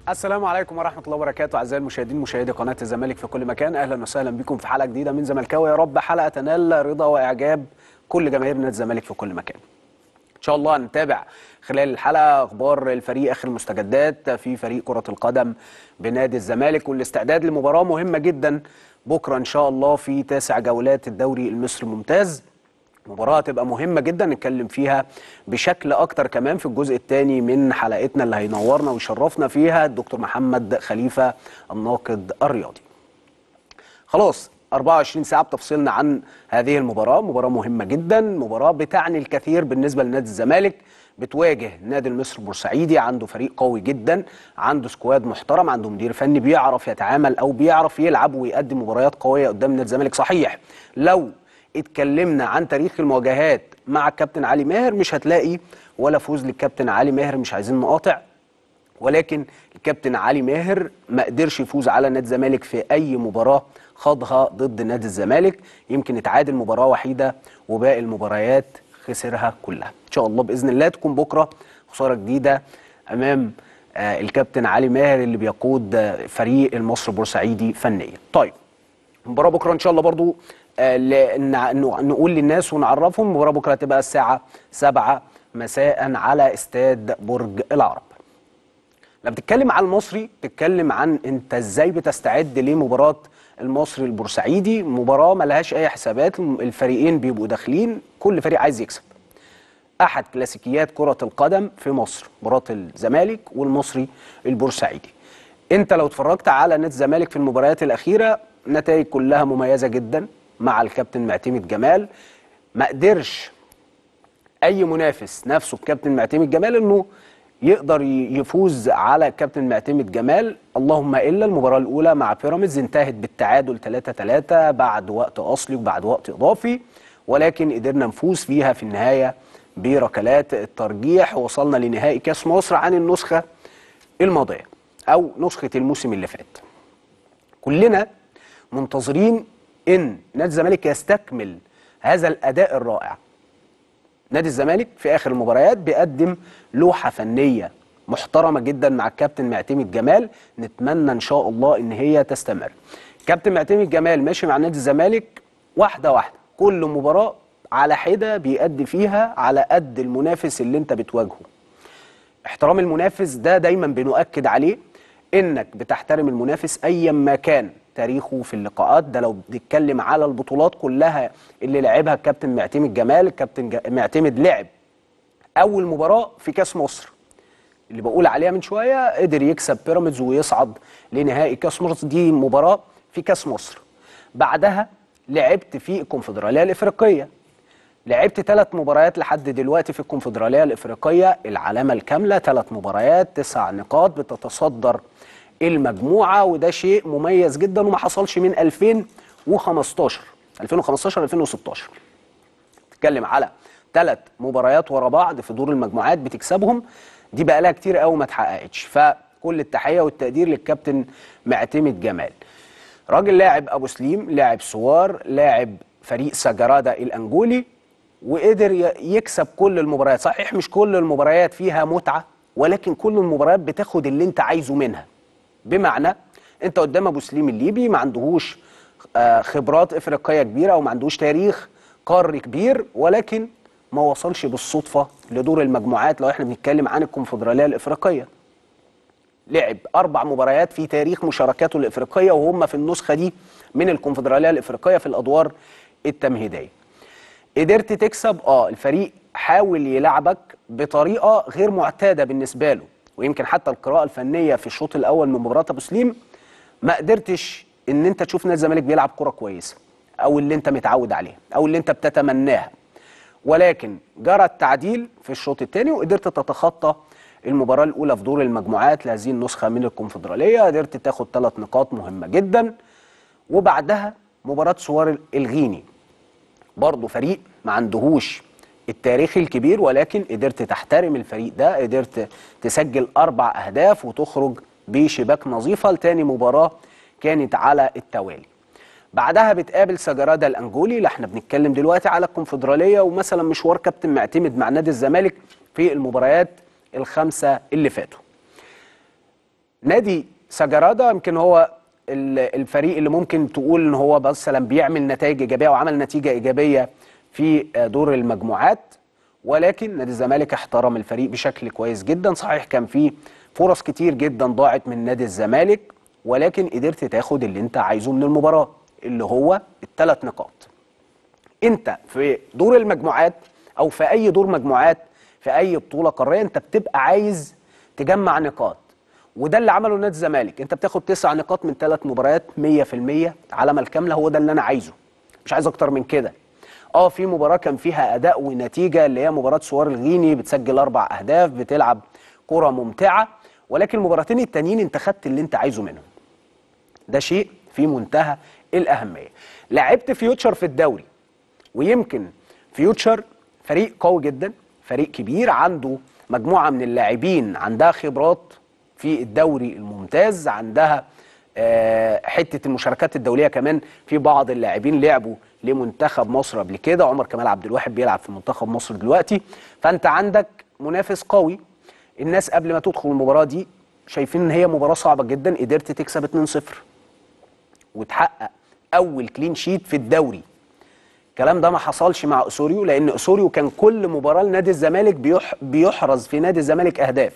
السلام عليكم ورحمة الله وبركاته أعزائي المشاهدين مشاهدي قناة الزمالك في كل مكان أهلا وسهلا بكم في حلقة جديدة من زملكاوي يا رب حلقة تنال رضا وإعجاب كل جماهير نادي الزمالك في كل مكان إن شاء الله هنتابع خلال الحلقة أخبار الفريق آخر المستجدات في فريق كرة القدم بنادي الزمالك والاستعداد لمباراة مهمة جدا بكرة إن شاء الله في تاسع جولات الدوري المصري الممتاز مباراة تبقى مهمة جدا نتكلم فيها بشكل أكتر كمان في الجزء الثاني من حلقتنا اللي هينورنا ويشرفنا فيها الدكتور محمد خليفة الناقد الرياضي خلاص 24 ساعة بتفصلنا عن هذه المباراة مباراة مهمة جدا مباراة بتعني الكثير بالنسبة لنادي الزمالك بتواجه نادي المصري البورسعيدي عنده فريق قوي جدا عنده سكواد محترم عنده مدير فني بيعرف يتعامل او بيعرف يلعب ويقدم مباريات قويه قدام نادي الزمالك صحيح لو اتكلمنا عن تاريخ المواجهات مع الكابتن علي ماهر مش هتلاقي ولا فوز للكابتن علي ماهر مش عايزين نقاطع ولكن الكابتن علي ماهر ما قدرش يفوز على نادي الزمالك في اي مباراه خاضها ضد نادي الزمالك يمكن اتعادل مباراه وحيده وباقي المباريات خسرها كلها ان شاء الله باذن الله تكون بكره خساره جديده امام آه الكابتن علي ماهر اللي بيقود آه فريق المصري البورسعيدي فنيا طيب المباراه بكره ان شاء الله برضو آه نقول للناس ونعرفهم المباراه بكره هتبقى الساعه 7 مساء على استاد برج العرب لما بتتكلم عن المصري بتتكلم عن انت ازاي بتستعد لمباراه المصري البورسعيدي مباراه ملهاش اي حسابات الفريقين بيبقوا داخلين كل فريق عايز يكسب احد كلاسيكيات كره القدم في مصر مباراه الزمالك والمصري البورسعيدي انت لو اتفرجت على نادي الزمالك في المباريات الاخيره نتائج كلها مميزه جدا مع الكابتن معتمد جمال ما قدرش اي منافس نفسه الكابتن معتمد جمال انه يقدر يفوز على الكابتن معتمد جمال اللهم الا المباراه الاولى مع بيراميدز انتهت بالتعادل 3 3 بعد وقت اصلي وبعد وقت اضافي ولكن قدرنا نفوز فيها في النهايه بركلات الترجيح ووصلنا لنهائي كاس مصر عن النسخه الماضيه او نسخه الموسم اللي فات كلنا منتظرين ان نادي الزمالك يستكمل هذا الاداء الرائع نادي الزمالك في اخر المباريات بيقدم لوحه فنيه محترمه جدا مع الكابتن معتمد جمال نتمنى ان شاء الله ان هي تستمر كابتن معتمد جمال ماشي مع نادي الزمالك واحده واحده كل مباراه على حده بيأدي فيها على قد المنافس اللي انت بتواجهه احترام المنافس ده دايما بنؤكد عليه انك بتحترم المنافس ايا ما كان تاريخه في اللقاءات ده لو بنتكلم على البطولات كلها اللي لعبها الكابتن معتمد جمال الكابتن معتمد لعب اول مباراه في كاس مصر اللي بقول عليها من شويه قدر يكسب بيراميدز ويصعد لنهائي كاس مصر دي مباراه في كاس مصر بعدها لعبت في الكونفدراليه الافريقيه لعبت ثلاث مباريات لحد دلوقتي في الكونفدراليه الافريقيه العلامه الكامله ثلاث مباريات تسع نقاط بتتصدر المجموعه وده شيء مميز جدا وما حصلش من 2015 2015 2016 تتكلم على ثلاث مباريات ورا بعض في دور المجموعات بتكسبهم دي بقى لها كتير قوي ما اتحققتش فكل التحيه والتقدير للكابتن معتمد جمال راجل لاعب ابو سليم لاعب سوار لاعب فريق سجرادا الانجولي وقدر يكسب كل المباريات صحيح مش كل المباريات فيها متعه ولكن كل المباريات بتاخد اللي انت عايزه منها بمعنى انت قدام ابو سليم الليبي ما عندهوش خبرات افريقيه كبيره او ما عندهوش تاريخ قاري كبير ولكن ما وصلش بالصدفه لدور المجموعات لو احنا بنتكلم عن الكونفدراليه الافريقيه لعب اربع مباريات في تاريخ مشاركاته الافريقيه وهم في النسخه دي من الكونفدراليه الافريقيه في الادوار التمهيديه قدرت تكسب اه الفريق حاول يلعبك بطريقه غير معتاده بالنسبه له ويمكن حتى القراءه الفنيه في الشوط الاول من مباراه ابو سليم ما قدرتش ان انت تشوف نادي الزمالك بيلعب كره كويسه او اللي انت متعود عليها او اللي انت بتتمناها ولكن جرى التعديل في الشوط الثاني وقدرت تتخطى المباراه الاولى في دور المجموعات لهذه النسخه من الكونفدراليه قدرت تاخد ثلاث نقاط مهمه جدا وبعدها مباراه سوار الغيني برضه فريق ما عندهوش التاريخ الكبير ولكن قدرت تحترم الفريق ده قدرت تسجل أربع أهداف وتخرج بشباك نظيفة لتاني مباراة كانت على التوالي بعدها بتقابل سجرادا الأنجولي اللي احنا بنتكلم دلوقتي على الكونفدرالية ومثلا مشوار كابتن معتمد مع نادي الزمالك في المباريات الخمسة اللي فاتوا نادي سجرادا يمكن هو ال- الفريق اللي ممكن تقول ان هو مثلا بيعمل نتائج ايجابيه او عمل نتيجه ايجابيه في آه، دور المجموعات ولكن نادي الزمالك احترم الفريق بشكل كويس جدا صحيح كان في فرص كتير جدا ضاعت من نادي الزمالك ولكن قدرت تاخد اللي انت عايزه من المباراه اللي هو الثلاث نقاط انت في دور المجموعات او في اي دور مجموعات في اي بطوله قاريه انت بتبقى عايز تجمع نقاط وده اللي عمله نادي الزمالك انت بتاخد تسع نقاط من ثلاث مباريات 100% علامه الكامله هو ده اللي انا عايزه مش عايز اكتر من كده اه في مباراه كان فيها اداء ونتيجه اللي هي مباراه سوار الغيني بتسجل اربع اهداف بتلعب كره ممتعه ولكن المباراتين التانيين انت خدت اللي انت عايزه منهم ده شيء في منتهى الاهميه لعبت فيوتشر في الدوري ويمكن فيوتشر فريق قوي جدا فريق كبير عنده مجموعه من اللاعبين عندها خبرات في الدوري الممتاز عندها آه، حته المشاركات الدوليه كمان في بعض اللاعبين لعبوا لمنتخب مصر قبل كده عمر كمال عبد الواحد بيلعب في منتخب مصر دلوقتي فانت عندك منافس قوي الناس قبل ما تدخل المباراه دي شايفين ان هي مباراه صعبه جدا قدرت تكسب 2-0 وتحقق اول كلين شيت في الدوري الكلام ده ما حصلش مع اسوريو لان اسوريو كان كل مباراه لنادي الزمالك بيح بيحرز في نادي الزمالك اهداف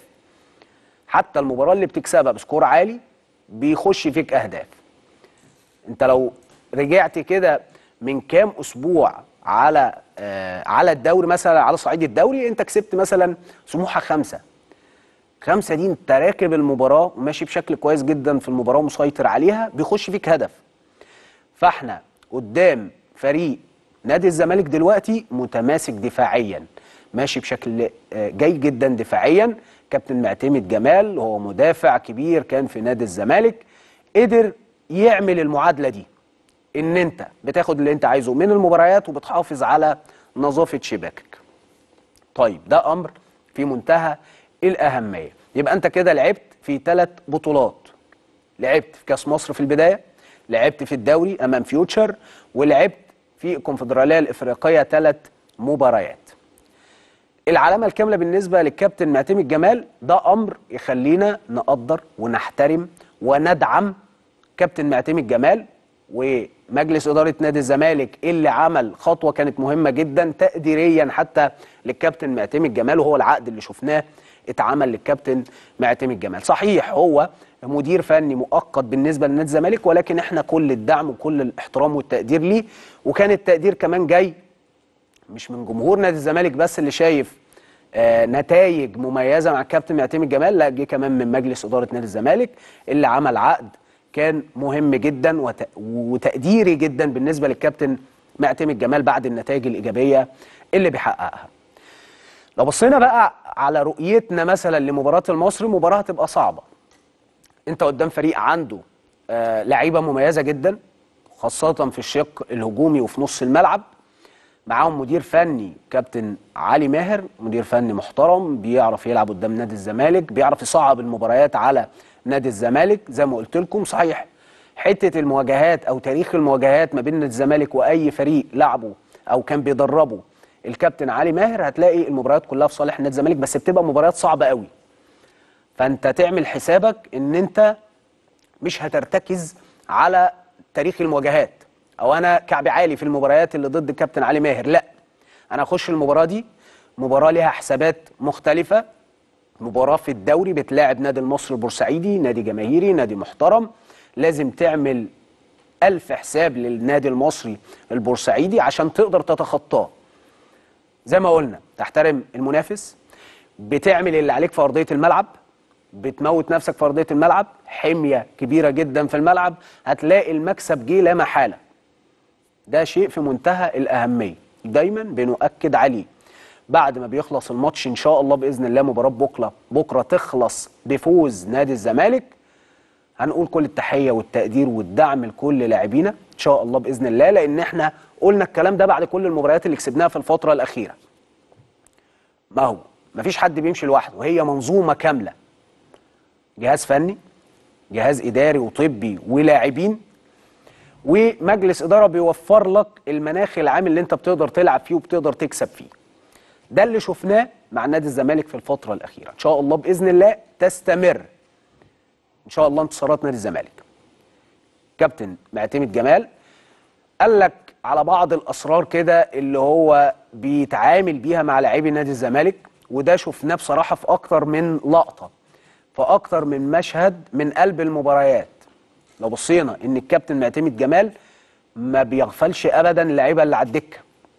حتى المباراه اللي بتكسبها بسكور عالي بيخش فيك اهداف انت لو رجعت كده من كام اسبوع على آه على الدوري مثلا على صعيد الدوري انت كسبت مثلا سموحه خمسه خمسه دي انت راكب المباراه وماشي بشكل كويس جدا في المباراه ومسيطر عليها بيخش فيك هدف فاحنا قدام فريق نادي الزمالك دلوقتي متماسك دفاعيا ماشي بشكل آه، جيد جدا دفاعيا كابتن معتمد جمال هو مدافع كبير كان في نادي الزمالك قدر يعمل المعادله دي ان انت بتاخد اللي انت عايزه من المباريات وبتحافظ على نظافه شباكك طيب ده امر في منتهى الاهميه يبقى انت كده لعبت في ثلاث بطولات لعبت في كاس مصر في البدايه لعبت في الدوري امام فيوتشر ولعبت في الكونفدراليه الافريقيه ثلاث مباريات العلامه الكامله بالنسبه للكابتن معتمد جمال ده امر يخلينا نقدر ونحترم وندعم كابتن معتمد جمال ومجلس اداره نادي الزمالك اللي عمل خطوه كانت مهمه جدا تقديريا حتى للكابتن معتمد جمال وهو العقد اللي شفناه اتعمل للكابتن معتمد جمال صحيح هو مدير فني مؤقت بالنسبه لنادي الزمالك ولكن احنا كل الدعم وكل الاحترام والتقدير ليه وكان التقدير كمان جاي مش من جمهور نادي الزمالك بس اللي شايف آه نتائج مميزه مع الكابتن معتمد جمال لا جه كمان من مجلس اداره نادي الزمالك اللي عمل عقد كان مهم جدا وت... وتقديري جدا بالنسبه للكابتن معتمد جمال بعد النتائج الايجابيه اللي بيحققها. لو بصينا بقى على رؤيتنا مثلا لمباراه المصري مباراه هتبقى صعبه. انت قدام فريق عنده آه لعيبه مميزه جدا خاصه في الشق الهجومي وفي نص الملعب معاهم مدير فني كابتن علي ماهر مدير فني محترم بيعرف يلعب قدام نادي الزمالك بيعرف يصعب المباريات على نادي الزمالك زي ما قلت لكم صحيح حته المواجهات او تاريخ المواجهات ما بين نادي الزمالك واي فريق لعبه او كان بيدربه الكابتن علي ماهر هتلاقي المباريات كلها في صالح نادي الزمالك بس بتبقى مباريات صعبه قوي فانت تعمل حسابك ان انت مش هترتكز على تاريخ المواجهات او انا كعب عالي في المباريات اللي ضد الكابتن علي ماهر لا انا اخش المباراه دي مباراه ليها حسابات مختلفه مباراه في الدوري بتلاعب نادي المصري البورسعيدي نادي جماهيري نادي محترم لازم تعمل ألف حساب للنادي المصري البورسعيدي عشان تقدر تتخطاه زي ما قلنا تحترم المنافس بتعمل اللي عليك في أرضية الملعب بتموت نفسك في أرضية الملعب حمية كبيرة جدا في الملعب هتلاقي المكسب جه لا محالة ده شيء في منتهى الأهمية دايما بنؤكد عليه بعد ما بيخلص الماتش ان شاء الله باذن الله مباراه بكره بكره تخلص بفوز نادي الزمالك هنقول كل التحيه والتقدير والدعم لكل لاعبينا ان شاء الله باذن الله لان احنا قلنا الكلام ده بعد كل المباريات اللي كسبناها في الفتره الاخيره ما هو مفيش حد بيمشي لوحده وهي منظومه كامله جهاز فني جهاز اداري وطبي ولاعبين ومجلس اداره بيوفر لك المناخ العام اللي انت بتقدر تلعب فيه وبتقدر تكسب فيه ده اللي شفناه مع نادي الزمالك في الفترة الأخيرة إن شاء الله بإذن الله تستمر ان شاء الله انتصارات نادي الزمالك كابتن معتمد جمال قال لك على بعض الاسرار كده اللي هو بيتعامل بيها مع لاعبي نادي الزمالك وده شفناه بصراحه في اكتر من لقطه في اكتر من مشهد من قلب المباريات لو بصينا ان الكابتن معتمد جمال ما بيغفلش ابدا اللعيبه اللي على الدكه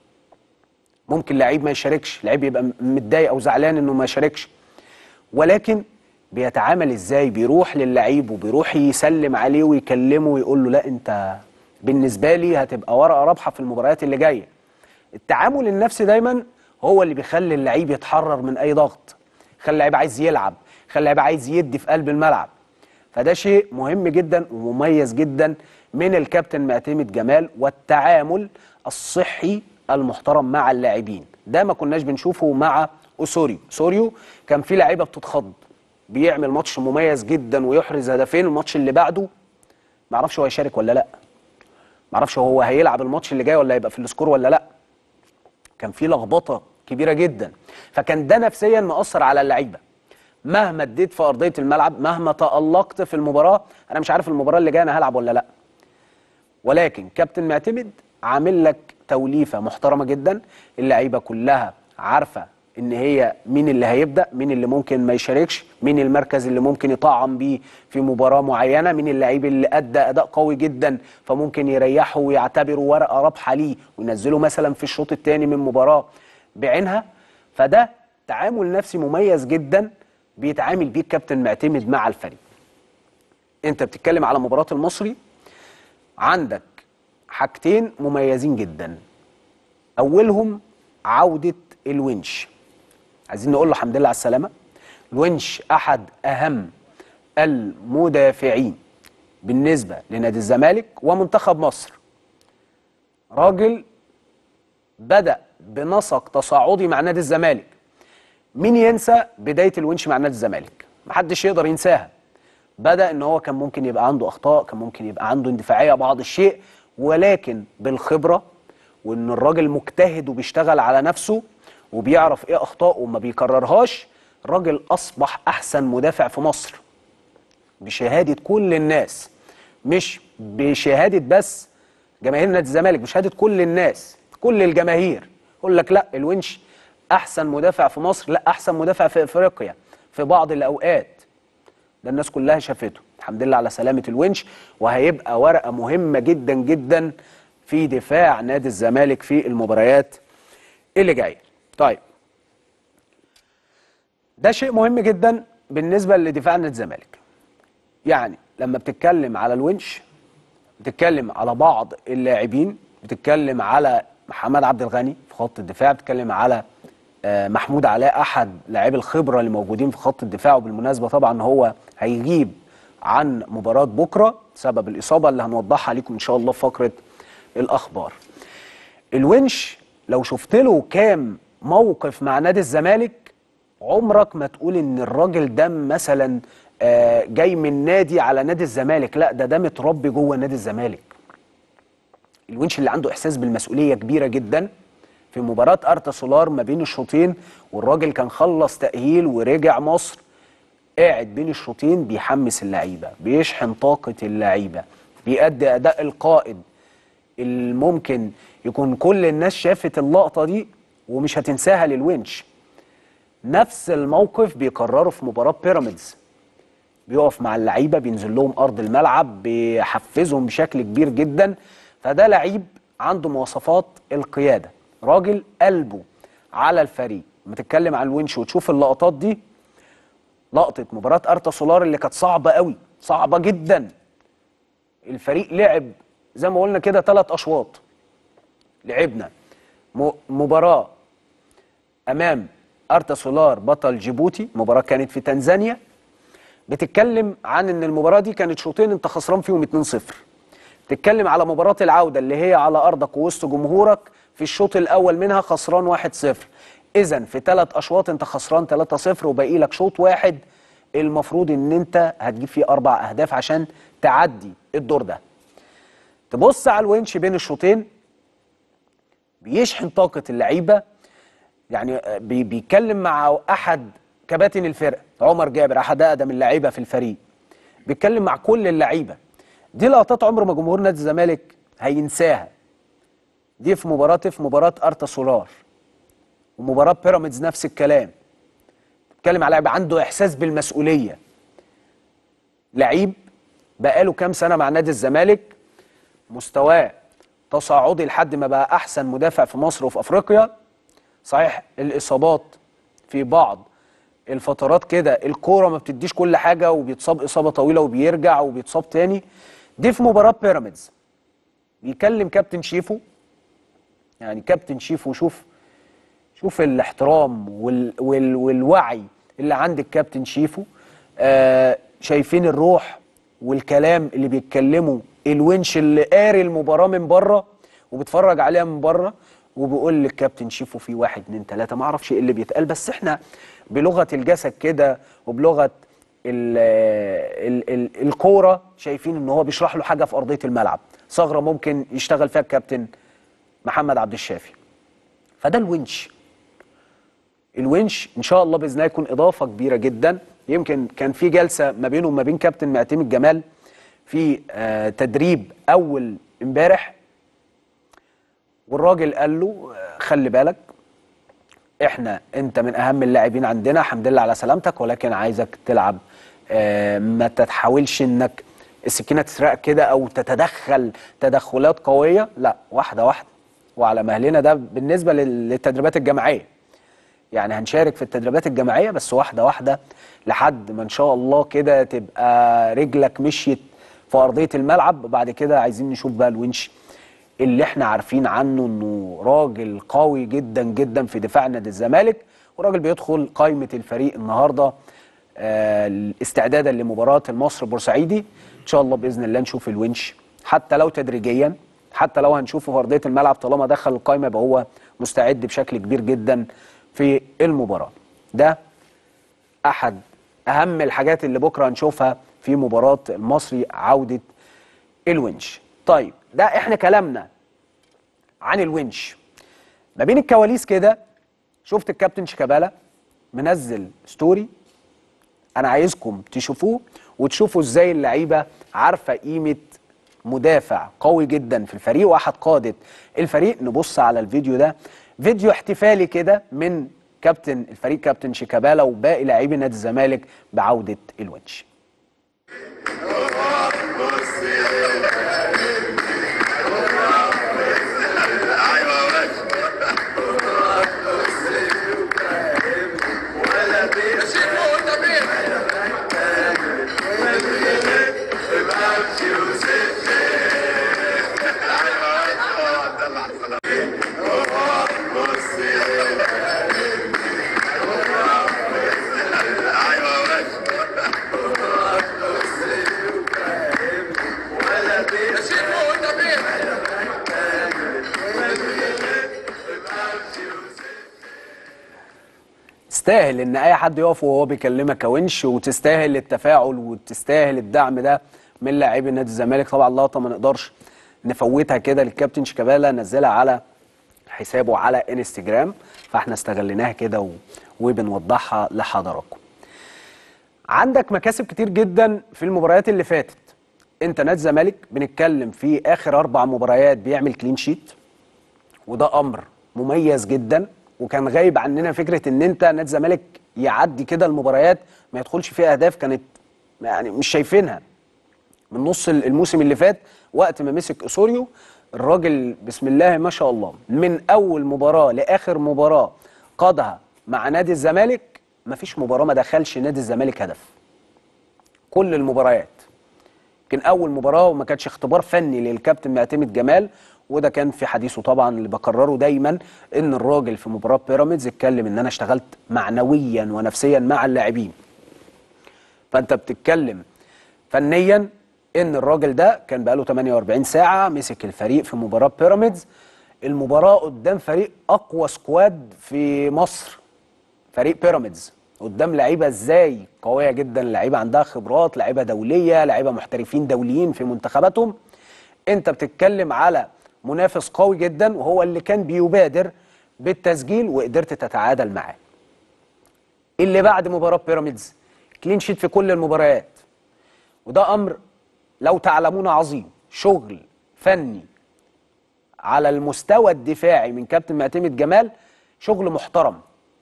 ممكن لعيب ما يشاركش لعيب يبقى متضايق او زعلان انه ما يشاركش ولكن بيتعامل ازاي بيروح للعيب وبيروح يسلم عليه ويكلمه ويقول له لا انت بالنسبه لي هتبقى ورقه رابحه في المباريات اللي جايه التعامل النفسي دايما هو اللي بيخلي اللعيب يتحرر من اي ضغط يخلي اللعيب عايز يلعب يخلي اللعيب عايز يدي في قلب الملعب فده شيء مهم جدا ومميز جدا من الكابتن معتمد جمال والتعامل الصحي المحترم مع اللاعبين ده ما كناش بنشوفه مع اسوريو اسوريو كان في لعيبه بتتخض بيعمل ماتش مميز جدا ويحرز هدفين الماتش اللي بعده ما اعرفش هو هيشارك ولا لا ما اعرفش هو هيلعب الماتش اللي جاي ولا هيبقى في السكور ولا لا كان في لخبطه كبيره جدا فكان ده نفسيا مأثر على اللعيبه مهما اديت في ارضيه الملعب مهما تألقت في المباراه انا مش عارف المباراه اللي جايه انا هلعب ولا لا ولكن كابتن معتمد عامل لك توليفه محترمه جدا اللعيبه كلها عارفه ان هي مين اللي هيبدا مين اللي ممكن ما يشاركش مين المركز اللي ممكن يطعم بيه في مباراه معينه مين اللعيب اللي ادى اداء قوي جدا فممكن يريحه ويعتبره ورقه رابحه ليه وينزله مثلا في الشوط الثاني من مباراه بعينها فده تعامل نفسي مميز جدا بيتعامل بيه الكابتن معتمد مع الفريق انت بتتكلم على مباراه المصري عندك حاجتين مميزين جدا اولهم عوده الونش عايزين نقول له الحمد لله على السلامه الونش احد اهم المدافعين بالنسبه لنادي الزمالك ومنتخب مصر راجل بدا بنسق تصاعدي مع نادي الزمالك مين ينسى بدايه الونش مع نادي الزمالك محدش يقدر ينساها بدا ان هو كان ممكن يبقى عنده اخطاء كان ممكن يبقى عنده اندفاعيه بعض الشيء ولكن بالخبره وان الراجل مجتهد وبيشتغل على نفسه وبيعرف ايه اخطائه وما بيكررهاش الراجل اصبح احسن مدافع في مصر بشهاده كل الناس مش بشهاده بس جماهير نادي الزمالك بشهاده كل الناس كل الجماهير يقول لك لا الونش احسن مدافع في مصر لا احسن مدافع في افريقيا في بعض الاوقات ده الناس كلها شافته الحمد لله على سلامه الونش وهيبقى ورقه مهمه جدا جدا في دفاع نادي الزمالك في المباريات اللي جايه طيب ده شيء مهم جدا بالنسبه لدفاع نادي الزمالك يعني لما بتتكلم على الونش بتتكلم على بعض اللاعبين بتتكلم على محمد عبد الغني في خط الدفاع بتتكلم على آه، محمود علاء احد لاعبي الخبره اللي موجودين في خط الدفاع وبالمناسبه طبعا هو هيغيب عن مباراه بكره بسبب الاصابه اللي هنوضحها لكم ان شاء الله في فقره الاخبار الونش لو شفت له كام موقف مع نادي الزمالك عمرك ما تقول ان الراجل ده مثلا آه، جاي من نادي على نادي الزمالك لا ده ده متربي جوه نادي الزمالك الونش اللي عنده احساس بالمسؤوليه كبيره جدا في مباراه ارتا سولار ما بين الشوطين والراجل كان خلص تاهيل ورجع مصر قاعد بين الشوطين بيحمس اللعيبه بيشحن طاقه اللعيبه بيأدي اداء القائد الممكن يكون كل الناس شافت اللقطه دي ومش هتنساها للونش نفس الموقف بيكرره في مباراه بيراميدز بيقف مع اللعيبه بينزل لهم ارض الملعب بيحفزهم بشكل كبير جدا فده لعيب عنده مواصفات القياده راجل قلبه على الفريق لما تتكلم عن الونش وتشوف اللقطات دي لقطه مباراه ارتا سولار اللي كانت صعبه قوي صعبه جدا الفريق لعب زي ما قلنا كده ثلاث اشواط لعبنا م- مباراه امام ارتا سولار بطل جيبوتي مباراه كانت في تنزانيا بتتكلم عن ان المباراه دي كانت شوطين انت خسران فيهم 2-0 بتتكلم على مباراه العوده اللي هي على ارضك ووسط جمهورك في الشوط الاول منها خسران 1-0 اذا في ثلاث اشواط انت خسران 3-0 وباقي لك شوط واحد المفروض ان انت هتجيب فيه اربع اهداف عشان تعدي الدور ده تبص على الونش بين الشوطين بيشحن طاقه اللعيبه يعني آه، بي بيتكلم مع احد كباتن الفرقه عمر جابر احد اقدم اللعيبه في الفريق بيتكلم مع كل اللعيبه دي لقطات عمر ما جمهور نادي الزمالك هينساها دي في مباراه في مباراه ارتا سولار ومباراه بيراميدز نفس الكلام بتتكلم على لاعب عنده احساس بالمسؤوليه لعيب بقاله كام سنه مع نادي الزمالك مستواه تصاعدي لحد ما بقى احسن مدافع في مصر وفي افريقيا صحيح الاصابات في بعض الفترات كده الكوره ما بتديش كل حاجه وبيتصاب اصابه طويله وبيرجع وبيتصاب تاني دي في مباراه بيراميدز بيكلم كابتن شيفو يعني كابتن شيفو شوف شوف الاحترام وال وال والوعي اللي عند الكابتن شيفو آه شايفين الروح والكلام اللي بيتكلموا الونش اللي قاري المباراه من بره وبيتفرج عليها من بره وبيقول للكابتن شيفو في واحد اتنين تلاته ما اعرفش ايه اللي بيتقال بس احنا بلغه الجسد كده وبلغه ال ال ال الكوره شايفين ان هو بيشرح له حاجه في ارضيه الملعب ثغره ممكن يشتغل فيها الكابتن محمد عبد الشافي فده الونش الونش ان شاء الله باذن الله يكون اضافه كبيره جدا يمكن كان في جلسه ما بينه وما بين كابتن معتمد جمال في آه تدريب اول امبارح والراجل قال له آه خلي بالك احنا انت من اهم اللاعبين عندنا الحمد لله على سلامتك ولكن عايزك تلعب آه ما تتحاولش انك السكينه تسرق كده او تتدخل تدخلات قويه لا واحده واحده وعلى مهلنا ده بالنسبه للتدريبات الجماعيه يعني هنشارك في التدريبات الجماعيه بس واحده واحده لحد ما ان شاء الله كده تبقى رجلك مشيت في ارضيه الملعب بعد كده عايزين نشوف بقى الونش اللي احنا عارفين عنه انه راجل قوي جدا جدا في دفاع نادي الزمالك وراجل بيدخل قائمه الفريق النهارده آه استعدادا لمباراه المصري البورسعيدي ان شاء الله باذن الله نشوف الونش حتى لو تدريجيا حتى لو هنشوفه في ارضيه الملعب طالما دخل القائمه يبقى هو مستعد بشكل كبير جدا في المباراه ده احد اهم الحاجات اللي بكره هنشوفها في مباراه المصري عوده الونش طيب ده احنا كلامنا عن الونش ما بين الكواليس كده شفت الكابتن شيكابالا منزل ستوري انا عايزكم تشوفوه وتشوفوا ازاي اللعيبه عارفه قيمه مدافع قوي جدا في الفريق واحد قاده الفريق نبص على الفيديو ده فيديو احتفالي كده من كابتن الفريق كابتن شيكابالا وباقي لاعبي نادي الزمالك بعوده الونش تستاهل ان اي حد يقف وهو بيكلمك كونش وتستاهل التفاعل وتستاهل الدعم ده من لاعبي نادي الزمالك طبعا اللقطه ما نقدرش نفوتها كده للكابتن شيكابالا نزلها على حسابه على انستجرام فاحنا استغليناها كده و... وبنوضحها لحضراتكم عندك مكاسب كتير جدا في المباريات اللي فاتت انت نادي الزمالك بنتكلم في اخر اربع مباريات بيعمل كلين شيت وده امر مميز جدا وكان غايب عننا فكره ان انت نادي الزمالك يعدي كده المباريات ما يدخلش فيها اهداف كانت يعني مش شايفينها من نص الموسم اللي فات وقت ما مسك اسوريو الراجل بسم الله ما شاء الله من اول مباراه لاخر مباراه قادها مع نادي الزمالك ما فيش مباراه ما دخلش نادي الزمالك هدف كل المباريات يمكن اول مباراه وما كانتش اختبار فني للكابتن معتمد جمال وده كان في حديثه طبعا اللي بكرره دايما ان الراجل في مباراه بيراميدز اتكلم ان انا اشتغلت معنويا ونفسيا مع اللاعبين فانت بتتكلم فنيا ان الراجل ده كان بقاله 48 ساعه مسك الفريق في مباراه بيراميدز المباراه قدام فريق اقوى سكواد في مصر فريق بيراميدز قدام لعيبه ازاي قويه جدا لعيبه عندها خبرات لعيبه دوليه لعيبه محترفين دوليين في منتخباتهم انت بتتكلم على منافس قوي جدا وهو اللي كان بيبادر بالتسجيل وقدرت تتعادل معاه اللي بعد مباراه بيراميدز كلين شيت في كل المباريات وده امر لو تعلمون عظيم شغل فني على المستوى الدفاعي من كابتن معتمد جمال شغل محترم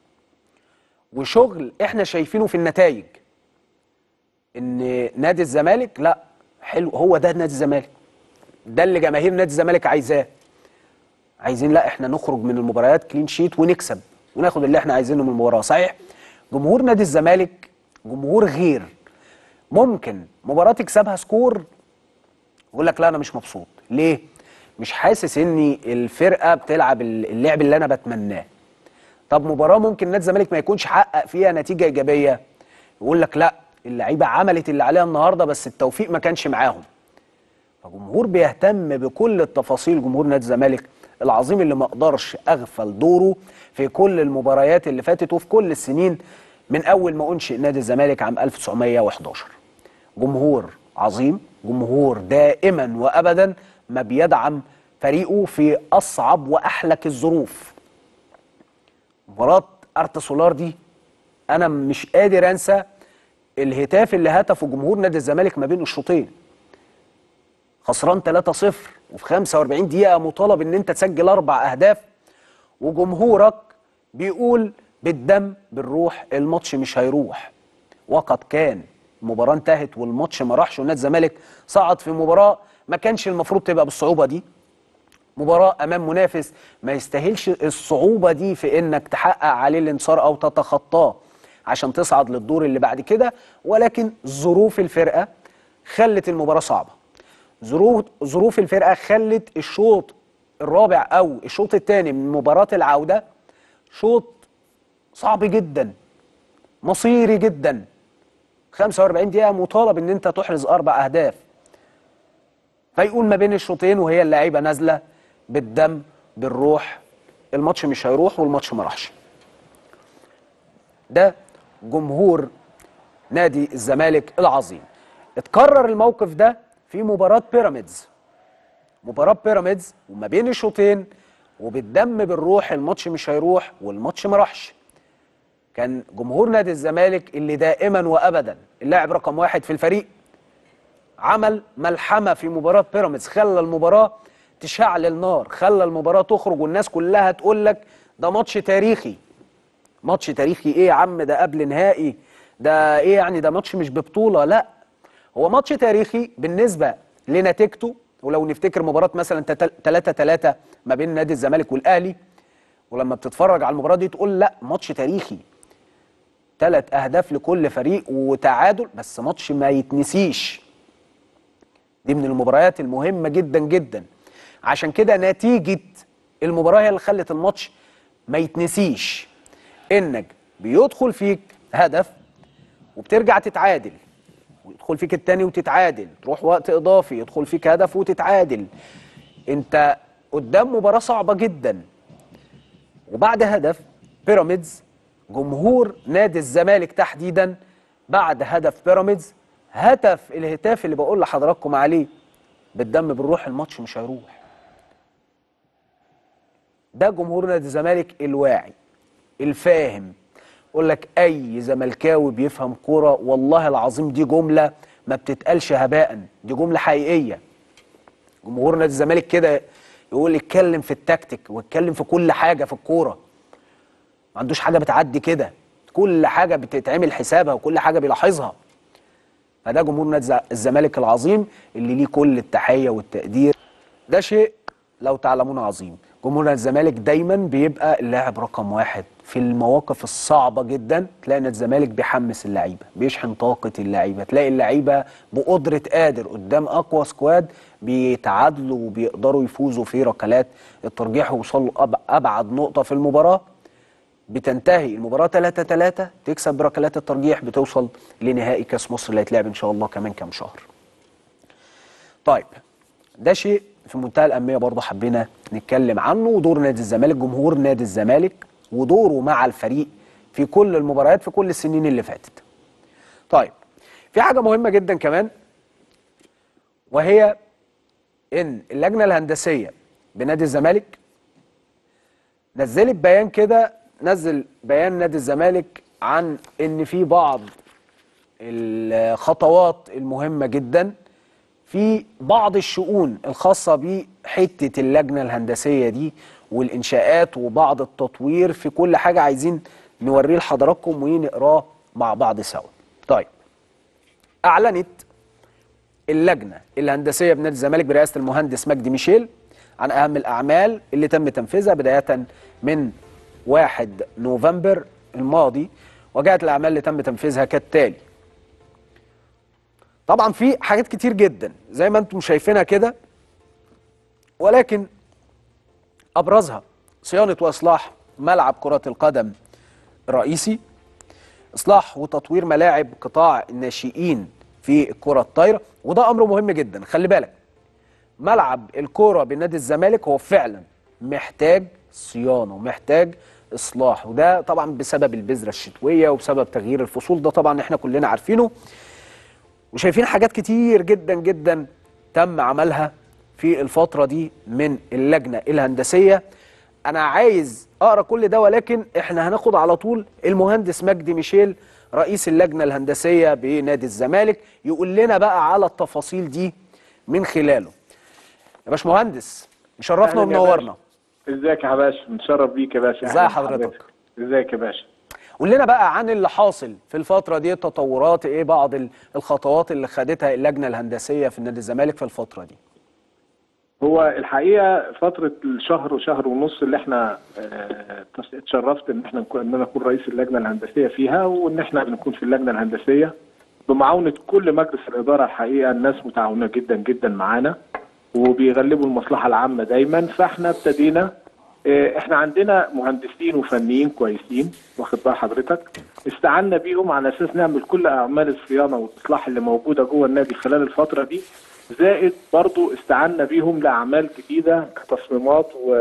وشغل احنا شايفينه في النتائج ان نادي الزمالك لا حلو هو ده نادي الزمالك ده اللي جماهير نادي الزمالك عايزاه عايزين لا احنا نخرج من المباريات كلين شيت ونكسب وناخد اللي احنا عايزينه من المباراه صحيح جمهور نادي الزمالك جمهور غير ممكن مباراه تكسبها سكور يقول لك لا انا مش مبسوط ليه مش حاسس ان الفرقه بتلعب اللعب اللي انا بتمناه طب مباراه ممكن نادي الزمالك ما يكونش حقق فيها نتيجه ايجابيه يقول لك لا اللعيبه عملت اللي عليها النهارده بس التوفيق ما كانش معاهم فجمهور بيهتم بكل التفاصيل جمهور نادي الزمالك العظيم اللي ما اقدرش اغفل دوره في كل المباريات اللي فاتت وفي كل السنين من اول ما انشئ نادي الزمالك عام 1911 جمهور عظيم جمهور دائما وابدا ما بيدعم فريقه في اصعب واحلك الظروف مباراه ارتا سولار دي انا مش قادر انسى الهتاف اللي هتفه جمهور نادي الزمالك ما بين الشوطين خسران 3-0 وفي 45 دقيقه مطالب ان انت تسجل اربع اهداف وجمهورك بيقول بالدم بالروح الماتش مش هيروح وقد كان المباراه انتهت والماتش ما راحش ونادي الزمالك صعد في مباراه ما كانش المفروض تبقى بالصعوبه دي مباراه امام منافس ما يستاهلش الصعوبه دي في انك تحقق عليه الانتصار او تتخطاه عشان تصعد للدور اللي بعد كده ولكن ظروف الفرقه خلت المباراه صعبه ظروف ظروف الفرقه خلت الشوط الرابع او الشوط الثاني من مباراه العوده شوط صعب جدا مصيري جدا 45 دقيقه مطالب ان انت تحرز اربع اهداف فيقول ما بين الشوطين وهي اللعيبه نازله بالدم بالروح الماتش مش هيروح والماتش ما راحش ده جمهور نادي الزمالك العظيم اتكرر الموقف ده في مباراة بيراميدز مباراة بيراميدز وما بين الشوطين وبالدم بالروح الماتش مش هيروح والماتش ما راحش كان جمهور نادي الزمالك اللي دائما وابدا اللاعب رقم واحد في الفريق عمل ملحمه في مباراه بيراميدز خلى المباراه تشعل النار خلى المباراه تخرج والناس كلها تقول لك ده ماتش تاريخي ماتش تاريخي ايه يا عم ده قبل نهائي ده ايه يعني ده ماتش مش ببطوله لا هو ماتش تاريخي بالنسبه لنتيجته ولو نفتكر مباراه مثلا 3 3 ما بين نادي الزمالك والاهلي ولما بتتفرج على المباراه دي تقول لا ماتش تاريخي ثلاث اهداف لكل فريق وتعادل بس ماتش ما يتنسيش دي من المباريات المهمه جدا جدا عشان كده نتيجه المباراه هي اللي خلت الماتش ما يتنسيش انك بيدخل فيك هدف وبترجع تتعادل ويدخل فيك التاني وتتعادل تروح وقت اضافي يدخل فيك هدف وتتعادل انت قدام مباراه صعبه جدا وبعد هدف بيراميدز جمهور نادي الزمالك تحديدا بعد هدف بيراميدز هتف الهتاف اللي بقول لحضراتكم عليه بالدم بالروح الماتش مش هيروح ده جمهور نادي الزمالك الواعي الفاهم يقول لك اي زملكاوي بيفهم كوره والله العظيم دي جمله ما بتتقالش هباء دي جمله حقيقيه جمهور نادي الزمالك كده يقول يتكلم في التكتيك ويتكلم في كل حاجه في الكوره ما عندوش حاجه بتعدي كده كل حاجه بتتعمل حسابها وكل حاجه بيلاحظها فده جمهور نادي الزمالك العظيم اللي ليه كل التحيه والتقدير ده شيء لو تعلمون عظيم جمهور نادي الزمالك دايما بيبقى اللاعب رقم واحد في المواقف الصعبه جدا تلاقي نادي الزمالك بيحمس اللعيبه بيشحن طاقه اللعيبه تلاقي اللعيبه بقدره قادر قدام اقوى سكواد بيتعادلوا وبيقدروا يفوزوا في ركلات الترجيح ويوصلوا ابعد نقطه في المباراه بتنتهي المباراه 3 3 تكسب بركلات الترجيح بتوصل لنهائي كاس مصر اللي هيتلعب ان شاء الله كمان كام شهر. طيب ده شيء في منتهى الاهميه برضه حبينا نتكلم عنه ودور نادي الزمالك جمهور نادي الزمالك ودوره مع الفريق في كل المباريات في كل السنين اللي فاتت. طيب في حاجه مهمه جدا كمان وهي ان اللجنه الهندسيه بنادي الزمالك نزلت بيان كده نزل بيان نادي الزمالك عن ان في بعض الخطوات المهمة جدا في بعض الشؤون الخاصة بحتة اللجنة الهندسية دي والإنشاءات وبعض التطوير في كل حاجة عايزين نوريه لحضراتكم ونقراه مع بعض سوا طيب أعلنت اللجنة الهندسية بنادي الزمالك برئاسة المهندس مجدي ميشيل عن أهم الأعمال اللي تم تنفيذها بداية من 1 نوفمبر الماضي وجاءت الأعمال اللي تم تنفيذها كالتالي طبعا في حاجات كتير جدا زي ما انتم شايفينها كده ولكن ابرزها صيانه واصلاح ملعب كره القدم الرئيسي اصلاح وتطوير ملاعب قطاع الناشئين في الكره الطايره وده امر مهم جدا خلي بالك ملعب الكوره بنادي الزمالك هو فعلا محتاج صيانه ومحتاج اصلاح وده طبعا بسبب البذره الشتويه وبسبب تغيير الفصول ده طبعا احنا كلنا عارفينه وشايفين حاجات كتير جدا جدا تم عملها في الفترة دي من اللجنة الهندسية أنا عايز أقرأ كل ده ولكن إحنا هناخد على طول المهندس مجدي ميشيل رئيس اللجنة الهندسية بنادي الزمالك يقول لنا بقى على التفاصيل دي من خلاله يا باشمهندس مشرفنا أهلاً يا ومنورنا باشا. ازيك يا باشا متشرف بيك يا باشا ازي أهلاً حضرتك؟ بحضرتك. ازيك يا باشا قول لنا بقى عن اللي حاصل في الفترة دي التطورات ايه بعض ال- الخطوات اللي خدتها اللجنة الهندسية في نادي الزمالك في الفترة دي هو الحقيقه فتره الشهر وشهر ونص اللي احنا آه، اتشرفت ان احنا نكون ان انا اكون رئيس اللجنه الهندسيه فيها وان احنا بنكون في اللجنه الهندسيه بمعاونه كل مجلس الاداره الحقيقه الناس متعاونه جدا جدا معانا وبيغلبوا المصلحه العامه دايما فاحنا ابتدينا آه، احنا عندنا مهندسين وفنيين كويسين واخد بال حضرتك استعنا بيهم على اساس نعمل كل اعمال الصيانه والاصلاح اللي موجوده جوه النادي خلال الفتره دي زائد برضو استعنا بيهم لاعمال جديده كتصميمات و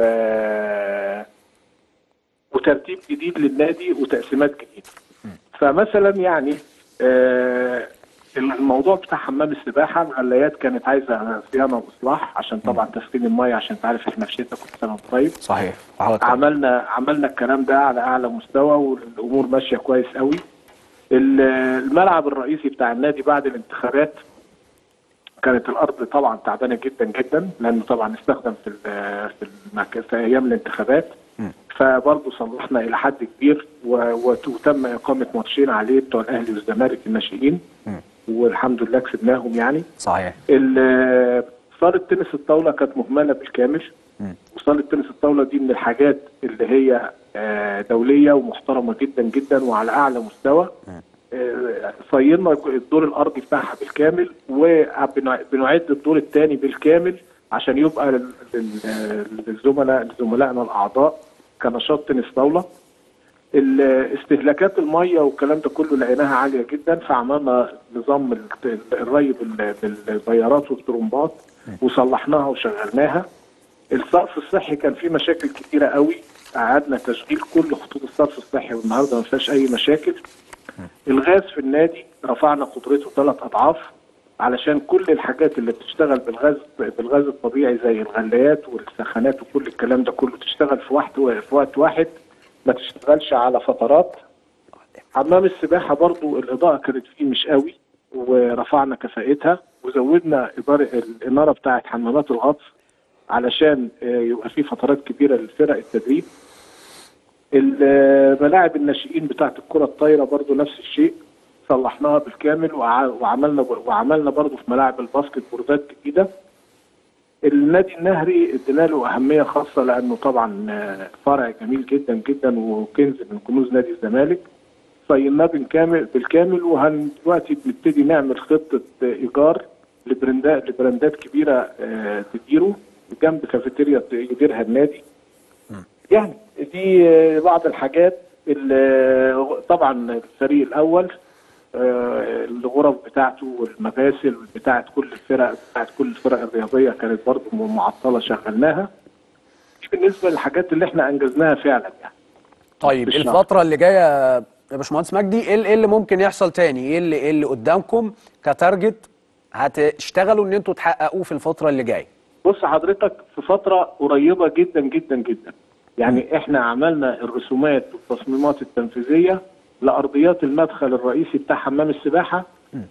وترتيب جديد للنادي وتقسيمات جديده فمثلا يعني آه الموضوع بتاع حمام السباحه الغلايات كانت عايزه صيانه واصلاح عشان طبعا تسخين الميه عشان تعرف احنا في شتاء كل سنه وأنت طيب صحيح وحضرتك عملنا عملنا الكلام ده على اعلى مستوى والامور ماشيه كويس قوي ال- الملعب الرئيسي بتاع النادي بعد الانتخابات كانت الارض طبعا تعبانه جدا جدا لانه طبعا استخدم في ال- في, المك... في ايام الانتخابات فبرضه صلحنا الى حد كبير و- وت- وتم اقامه ماتشين عليه بتوع الاهلي والزمالك الناشئين والحمد لله كسبناهم يعني صحيح ال- صالة تنس الطاولة كانت مهملة بالكامل وصالة تنس الطاولة دي من الحاجات اللي هي آه، دولية ومحترمة جدا جدا وعلى أعلى مستوى آه، صينا الدور الأرضي بتاعها بالكامل وبنعد الدور الثاني بالكامل عشان يبقى لل- لل- للزملاء لزملائنا الأعضاء كنشاط تنس طاولة ال- استهلاكات الميه والكلام ده كله لقيناها عاليه جدا فعملنا نظام ال- الري بال- بالبيارات والطرمبات وصلحناها وشغلناها الصرف الصحي كان فيه مشاكل كتيره قوي قعدنا تشغيل كل خطوط الصرف الصحي والنهارده ما فيهاش اي مشاكل الغاز في النادي رفعنا قدرته ثلاث اضعاف علشان كل الحاجات اللي بتشتغل بالغاز بالغاز الطبيعي زي الغلايات والسخانات وكل الكلام ده كله تشتغل في وقت في وقت واحد ما تشتغلش على فترات حمام السباحة برضو الإضاءة كانت فيه مش قوي ورفعنا كفاءتها وزودنا إدارة الإنارة بتاعت حمامات الغطس علشان آه، يبقى في فترات كبيرة للفرق التدريب الملاعب الناشئين بتاعت الكرة الطايرة برضو نفس الشيء صلحناها بالكامل وع- وعملنا وعملنا برضو في ملاعب الباسكت بوردات جديدة النادي النهري ادينا له اهميه خاصه لانه طبعا آه، فرع جميل جدا جدا وكنز من كنوز نادي الزمالك صيناه بالكامل بالكامل وهن دلوقتي بنبتدي نعمل خطه آه، ايجار لبراندات لبراندات كبيره آه، تديره جنب كافيتيريا يديرها النادي يعني دي آه، بعض الحاجات اللي طبعا الفريق الاول آه، الغرف بتاعته والمغاسل بتاعت كل الفرق بتاعت كل الفرق الرياضيه كانت برضه معطله شغلناها دي بالنسبه للحاجات اللي احنا انجزناها فعلا يعني طيب مش الفترة اللي جاية يا باشمهندس مجدي ايه اللي- إيه اللي ممكن يحصل تاني؟ ايه اللي ايه اللي قدامكم كتارجت هتشتغلوا ان انتوا تحققوه في الفترة اللي جاية؟ بص حضرتك في فتره قريبه جدا جدا جدا يعني احنا عملنا الرسومات والتصميمات التنفيذيه لارضيات المدخل الرئيسي بتاع حمام السباحه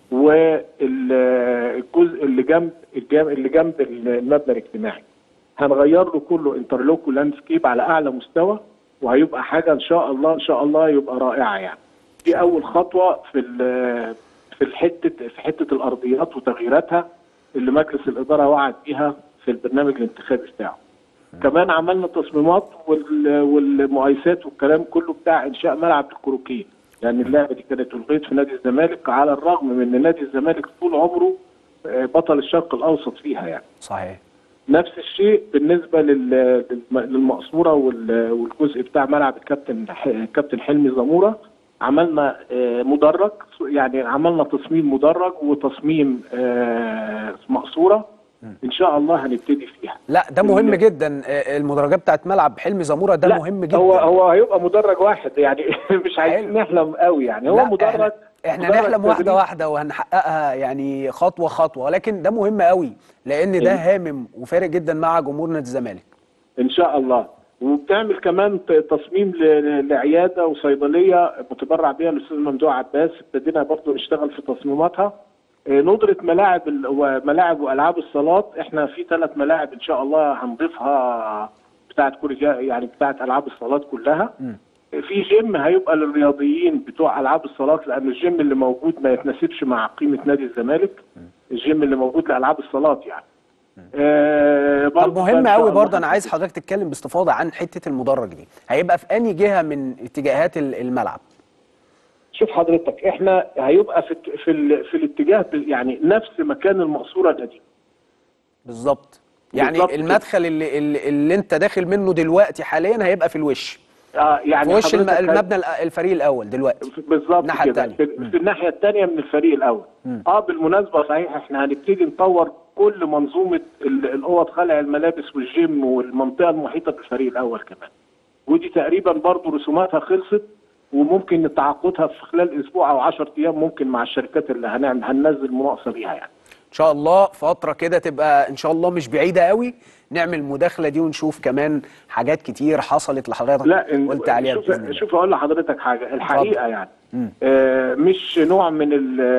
والجزء اللي جنب الجنب اللي جنب المبنى الاجتماعي هنغير له كله انترلوك ولاندسكيب على اعلى مستوى وهيبقى حاجه ان شاء الله ان شاء الله يبقى رائعه يعني دي اول خطوه في ال- في الحته في حته الارضيات وتغييراتها اللي مجلس الاداره وعد بيها في البرنامج الانتخابي بتاعه كمان عملنا تصميمات وال- والمقايسات والكلام كله بتاع انشاء ملعب الكروكيه لان اللعبه دي كانت الغيت في نادي الزمالك على الرغم من ان نادي الزمالك طول عمره آه، بطل الشرق الاوسط فيها يعني صحيح نفس الشيء بالنسبه لل- للم- للمقصوره وال- والجزء بتاع ملعب الكابتن ح- الكابتن حلمي زموره عملنا آه، مدرج يعني عملنا تصميم مدرج وتصميم آه، مقصوره ان شاء الله هنبتدي فيها لا ده مهم ال- جدا آه، المدرجات بتاعت ملعب حلمي زموره ده لا، مهم جدا هو هو هيبقى مدرج واحد يعني مش عايزين حلو. نحلم قوي يعني هو لا، مدرج احنا, احنا مدرج نحلم واحده تدريب. واحده وهنحققها يعني خطوه خطوه ولكن ده مهم قوي لان ده هامم وفارق جدا مع جمهور نادي الزمالك ان شاء الله وبتعمل كمان ت- تصميم ل- لعياده وصيدليه متبرع بها الاستاذ ممدوح عباس ابتدينا برضه نشتغل في تصميماتها آه، ندرة ملاعب ال- وملاعب والعاب الصالات احنا في ثلاث ملاعب ان شاء الله هنضيفها بتاعت كل جا- يعني بتاعت العاب الصالات كلها في جيم هيبقى للرياضيين بتوع العاب الصالات لان الجيم اللي موجود ما يتناسبش مع قيمه نادي الزمالك الجيم اللي موجود لالعاب الصالات يعني آه طب برضه مهم إن شاء قوي الله برضه انا عايز حضرتك تتكلم باستفاضه عن حته المدرج دي هيبقى في انهي جهه من اتجاهات ال- الملعب شوف حضرتك احنا هيبقى في الت- في, ال... في الاتجاه ب- يعني نفس مكان المقصوره القديم بالظبط يعني بالظبط كده. المدخل اللي, اللي, اللي انت داخل منه دلوقتي حاليا هيبقى في الوش اه يعني في وش الم- حضرتك هي- المبنى الأ- الفريق الاول دلوقتي بالظبط الناحية كده التانية. في, في الناحيه الثانيه من الفريق الاول اه بالمناسبه صحيح احنا هنبتدي نطور كل منظومه ال- الاوض خلع الملابس والجيم والمنطقه المحيطه بالفريق الاول كمان ودي تقريبا برضو رسوماتها خلصت وممكن تعاقدها في خلال اسبوع او 10 ايام ممكن مع الشركات اللي هنعمل هننزل مناقصه بيها يعني ان شاء الله فتره كده تبقى ان شاء الله مش بعيده قوي نعمل المداخله دي ونشوف كمان حاجات كتير حصلت لحضرتك لا إن- قلت عليها شوف بإذن الله. شوف اقول لحضرتك حاجه الحقيقه يعني آه مش نوع من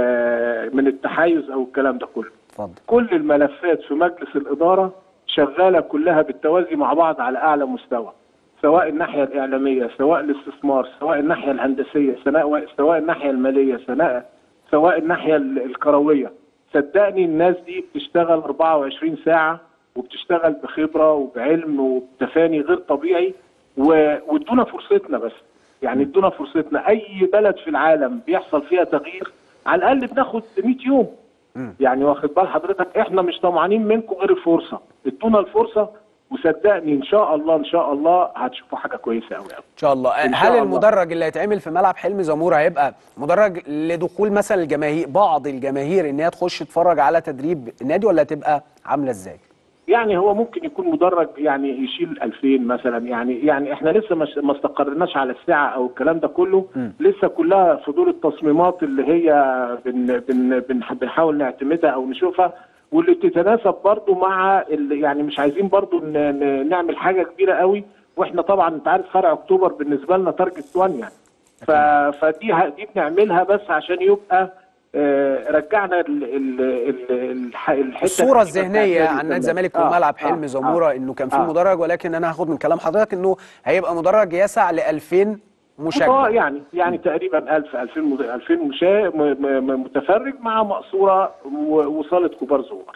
ال- من التحيز او الكلام ده كله اتفضل كل الملفات في مجلس الاداره شغاله كلها بالتوازي مع بعض على اعلى مستوى سواء الناحيه الاعلاميه سواء الاستثمار سواء الناحيه الهندسيه سواء سواء الناحيه الماليه سواء سواء الناحيه ال- الكرويه صدقني الناس دي بتشتغل 24 ساعه وبتشتغل بخبره وبعلم وبتفاني غير طبيعي و- وادونا فرصتنا بس يعني ادونا فرصتنا اي بلد في العالم بيحصل فيها تغيير على الاقل بناخد 100 يوم يعني واخد بال حضرتك احنا مش طمعانين منكم غير الفرصه ادونا الفرصه وصدقني ان شاء الله ان شاء الله هتشوفوا حاجه كويسه قوي ان شاء الله إن هل شاء الله. المدرج اللي هيتعمل في ملعب حلمي زمور هيبقى مدرج لدخول مثلا الجماهير بعض الجماهير ان هي تخش تتفرج على تدريب النادي ولا هتبقى عامله ازاي يعني هو ممكن يكون مدرج يعني يشيل 2000 مثلا يعني يعني احنا لسه مش ما استقرناش على الساعه او الكلام ده كله لسه كلها فضول التصميمات اللي هي بن بن بن بنحاول نعتمدها او نشوفها واللي بتتناسب برضو مع ال- يعني مش عايزين برضو ن- ن- نعمل حاجه كبيره قوي واحنا طبعا انت عارف فرع اكتوبر بالنسبه لنا تارجت 1 يعني ف... فدي ه- دي بنعملها بس عشان يبقى آه، رجعنا ال ال ال الح- الحته الصوره القديمة الذهنيه بتاعت عن نادي الزمالك آه، وملعب آه، حلمي آه، زموره انه كان في آه. مدرج ولكن انا هاخد من كلام حضرتك انه هيبقى مدرج يسع ل 2000 اه مشجع يعني يعني تقريبا 1000 2000 مد- 2000 مشا... م- م- متفرج مع مقصوره و- وصاله كبار زوار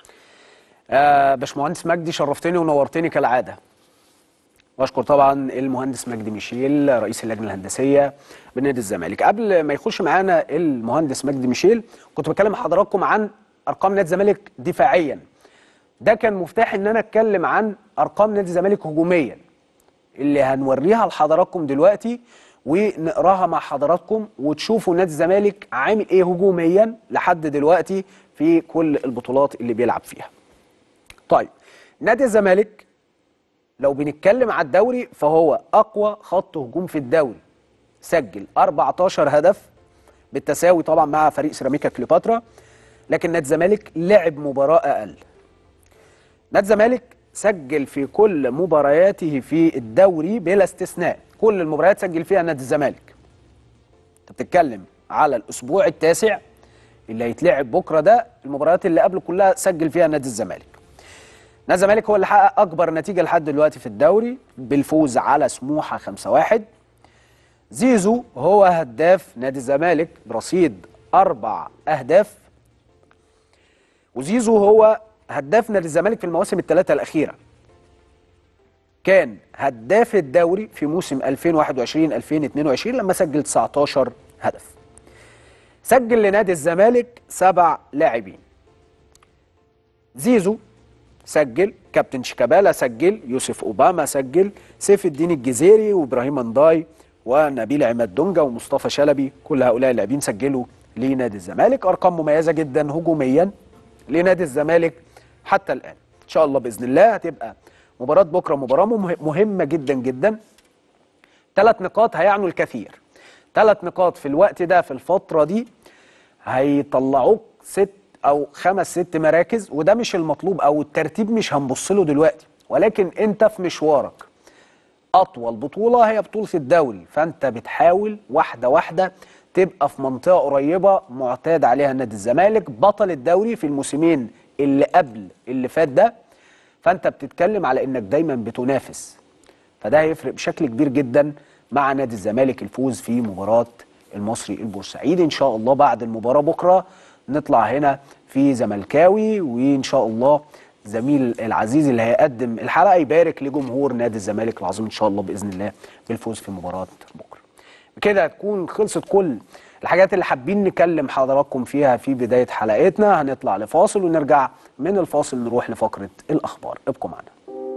آه باشمهندس مجدي شرفتني ونورتني كالعاده واشكر طبعا المهندس مجدي ميشيل رئيس اللجنه الهندسيه بنادي الزمالك قبل ما يخش معانا المهندس مجدي ميشيل كنت بكلم مع حضراتكم عن ارقام نادي الزمالك دفاعيا ده كان مفتاح ان انا اتكلم عن ارقام نادي الزمالك هجوميا اللي هنوريها لحضراتكم دلوقتي ونقراها مع حضراتكم وتشوفوا نادي الزمالك عامل ايه هجوميا لحد دلوقتي في كل البطولات اللي بيلعب فيها طيب نادي الزمالك لو بنتكلم على الدوري فهو اقوى خط هجوم في الدوري سجل 14 هدف بالتساوي طبعا مع فريق سيراميكا كليوباترا لكن نادي الزمالك لعب مباراه اقل نادي الزمالك سجل في كل مبارياته في الدوري بلا استثناء كل المباريات سجل فيها نادي الزمالك انت بتتكلم على الاسبوع التاسع اللي هيتلعب بكره ده المباريات اللي قبله كلها سجل فيها نادي الزمالك نادي الزمالك هو اللي حقق اكبر نتيجه لحد دلوقتي في الدوري بالفوز على سموحه 5-1 زيزو هو هداف نادي الزمالك برصيد اربع اهداف وزيزو هو هداف نادي الزمالك في المواسم الثلاثه الاخيره كان هداف الدوري في موسم 2021 2022 لما سجل 19 هدف سجل لنادي الزمالك سبع لاعبين زيزو سجل كابتن شيكابالا سجل يوسف اوباما سجل سيف الدين الجزيري وابراهيم انداي ونبيل عماد دونجا ومصطفى شلبي كل هؤلاء اللاعبين سجلوا لنادي الزمالك ارقام مميزه جدا هجوميا لنادي الزمالك حتى الان ان شاء الله باذن الله هتبقى مباراه بكره مباراه مه- مهمه جدا جدا ثلاث نقاط هيعنوا الكثير ثلاث نقاط في الوقت ده في الفتره دي هيطلعوك ست او خمس ست مراكز وده مش المطلوب او الترتيب مش هنبص له دلوقتي ولكن انت في مشوارك اطول بطوله هي بطوله الدوري فانت بتحاول واحده واحده تبقى في منطقه قريبه معتاد عليها نادي الزمالك بطل الدوري في الموسمين اللي قبل اللي فات ده فانت بتتكلم على انك دايما بتنافس فده هيفرق بشكل كبير جدا مع نادي الزمالك الفوز في مباراه المصري البورسعيدي ان شاء الله بعد المباراه بكره نطلع هنا في زملكاوي وان شاء الله زميل العزيز اللي هيقدم الحلقه يبارك لجمهور نادي الزمالك العظيم ان شاء الله باذن الله بالفوز في مباراه بكره. بكده تكون خلصت كل الحاجات اللي حابين نكلم حضراتكم فيها في بدايه حلقتنا هنطلع لفاصل ونرجع من الفاصل نروح لفقره الاخبار ابقوا معنا.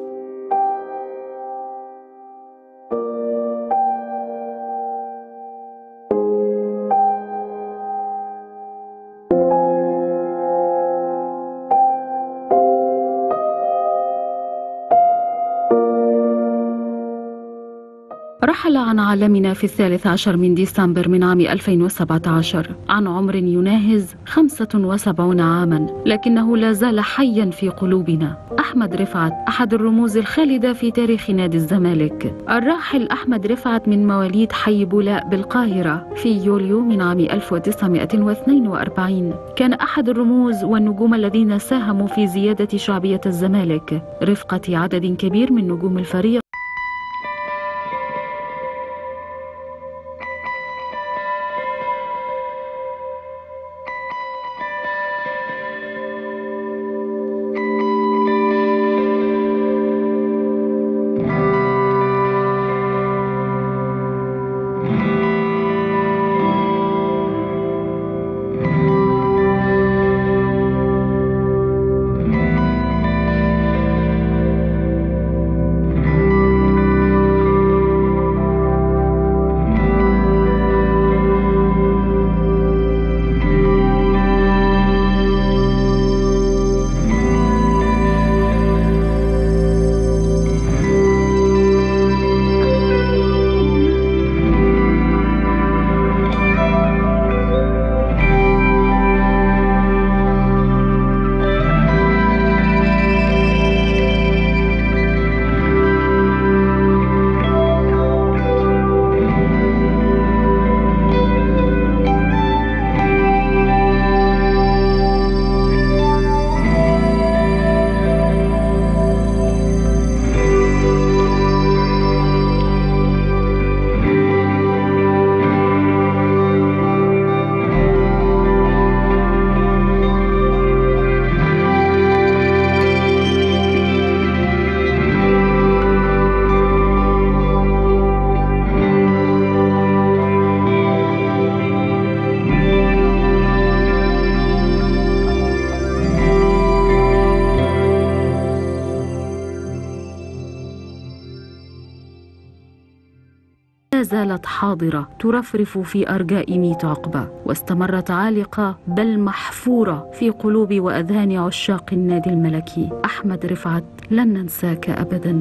رحل عن عالمنا في الثالث عشر من ديسمبر من عام 2017 عن عمر يناهز 75 عاما لكنه لا زال حيا في قلوبنا أحمد رفعت أحد الرموز الخالدة في تاريخ نادي الزمالك الراحل أحمد رفعت من مواليد حي بولاء بالقاهرة في يوليو من عام 1942 كان أحد الرموز والنجوم الذين ساهموا في زيادة شعبية الزمالك رفقة عدد كبير من نجوم الفريق لا زالت حاضرة ترفرف في أرجاء ميت عقبة واستمرت عالقة بل محفورة في قلوب وأذهان عشاق النادي الملكي أحمد رفعت لن ننساك أبداً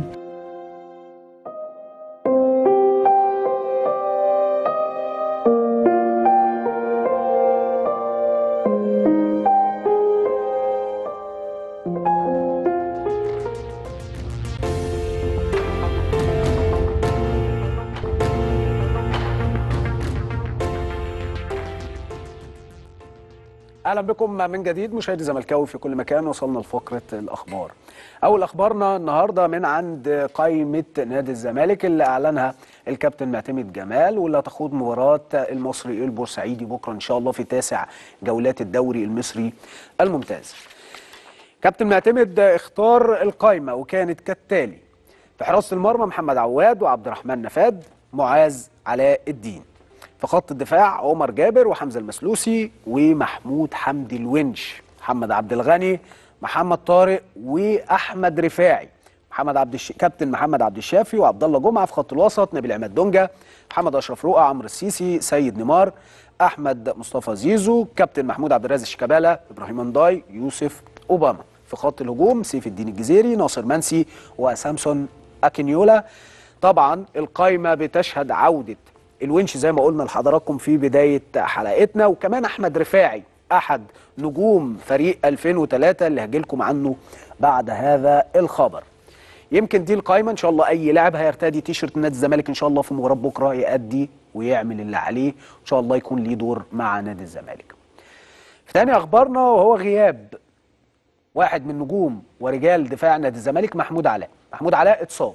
اهلا بكم من جديد مشاهدي زملكاوي في كل مكان وصلنا لفقره الاخبار. اول اخبارنا النهارده من عند قائمه نادي الزمالك اللي اعلنها الكابتن معتمد جمال واللي هتخوض مباراه المصري البورسعيدي بكره ان شاء الله في تاسع جولات الدوري المصري الممتاز. كابتن معتمد اختار القائمه وكانت كالتالي في حراسه المرمى محمد عواد وعبد الرحمن نفاد معاذ علاء الدين في خط الدفاع عمر جابر وحمزه المسلوسي ومحمود حمدي الونش محمد عبد الغني محمد طارق واحمد رفاعي محمد عبد الش... كابتن محمد عبد الشافي وعبد الله جمعه في خط الوسط نبيل عماد دونجا محمد اشرف رؤى عمرو السيسي سيد نيمار احمد مصطفى زيزو كابتن محمود عبد الرازق شيكابالا ابراهيم انداي يوسف اوباما في خط الهجوم سيف الدين الجزيري ناصر منسي وسامسون اكينيولا طبعا القايمه بتشهد عوده الونش زي ما قلنا لحضراتكم في بدايه حلقتنا وكمان احمد رفاعي احد نجوم فريق 2003 اللي هجيلكم عنه بعد هذا الخبر يمكن دي القايمه ان شاء الله اي لاعب هيرتدي تيشرت نادي الزمالك ان شاء الله في مباراه بكره يأدي ويعمل اللي عليه ان شاء الله يكون ليه دور مع نادي الزمالك في تاني اخبارنا وهو غياب واحد من نجوم ورجال دفاع نادي الزمالك محمود علاء محمود علاء اتصاب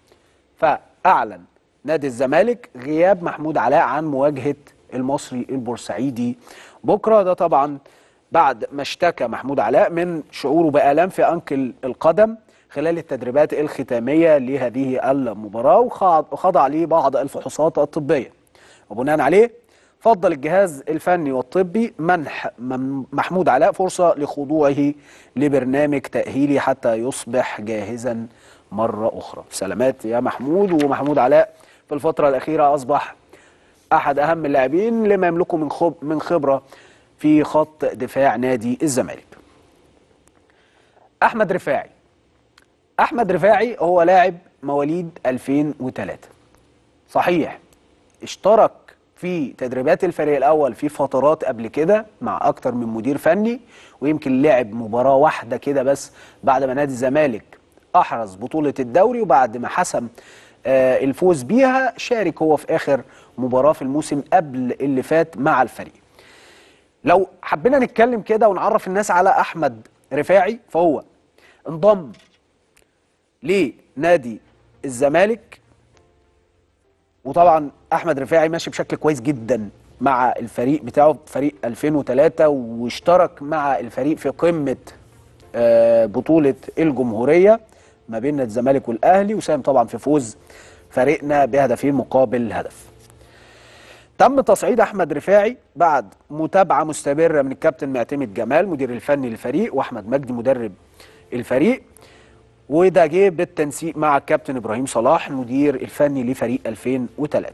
فاعلن نادي الزمالك غياب محمود علاء عن مواجهه المصري البورسعيدي بكره ده طبعا بعد ما اشتكى محمود علاء من شعوره بالام في انكل القدم خلال التدريبات الختاميه لهذه المباراه وخضع ليه بعض الفحوصات الطبيه وبناء عليه فضل الجهاز الفني والطبي منح محمود علاء فرصه لخضوعه لبرنامج تاهيلي حتى يصبح جاهزا مره اخرى سلامات يا محمود ومحمود علاء في الفتره الاخيره اصبح احد اهم اللاعبين لما يملكه من خب من خبره في خط دفاع نادي الزمالك احمد رفاعي احمد رفاعي هو لاعب مواليد 2003 صحيح اشترك في تدريبات الفريق الاول في فترات قبل كده مع اكتر من مدير فني ويمكن لعب مباراه واحده كده بس بعد ما نادي الزمالك احرز بطوله الدوري وبعد ما حسم آه الفوز بيها شارك هو في اخر مباراه في الموسم قبل اللي فات مع الفريق لو حبينا نتكلم كده ونعرف الناس على احمد رفاعي فهو انضم لنادي الزمالك وطبعا احمد رفاعي ماشي بشكل كويس جدا مع الفريق بتاعه فريق 2003 واشترك مع الفريق في قمه آه بطوله الجمهوريه ما بين الزمالك والاهلي وساهم طبعا في فوز فريقنا بهدفين مقابل هدف تم تصعيد احمد رفاعي بعد متابعه مستمره من الكابتن معتمد جمال مدير الفني للفريق واحمد مجدي مدرب الفريق وده جه بالتنسيق مع الكابتن ابراهيم صلاح المدير الفني لفريق 2003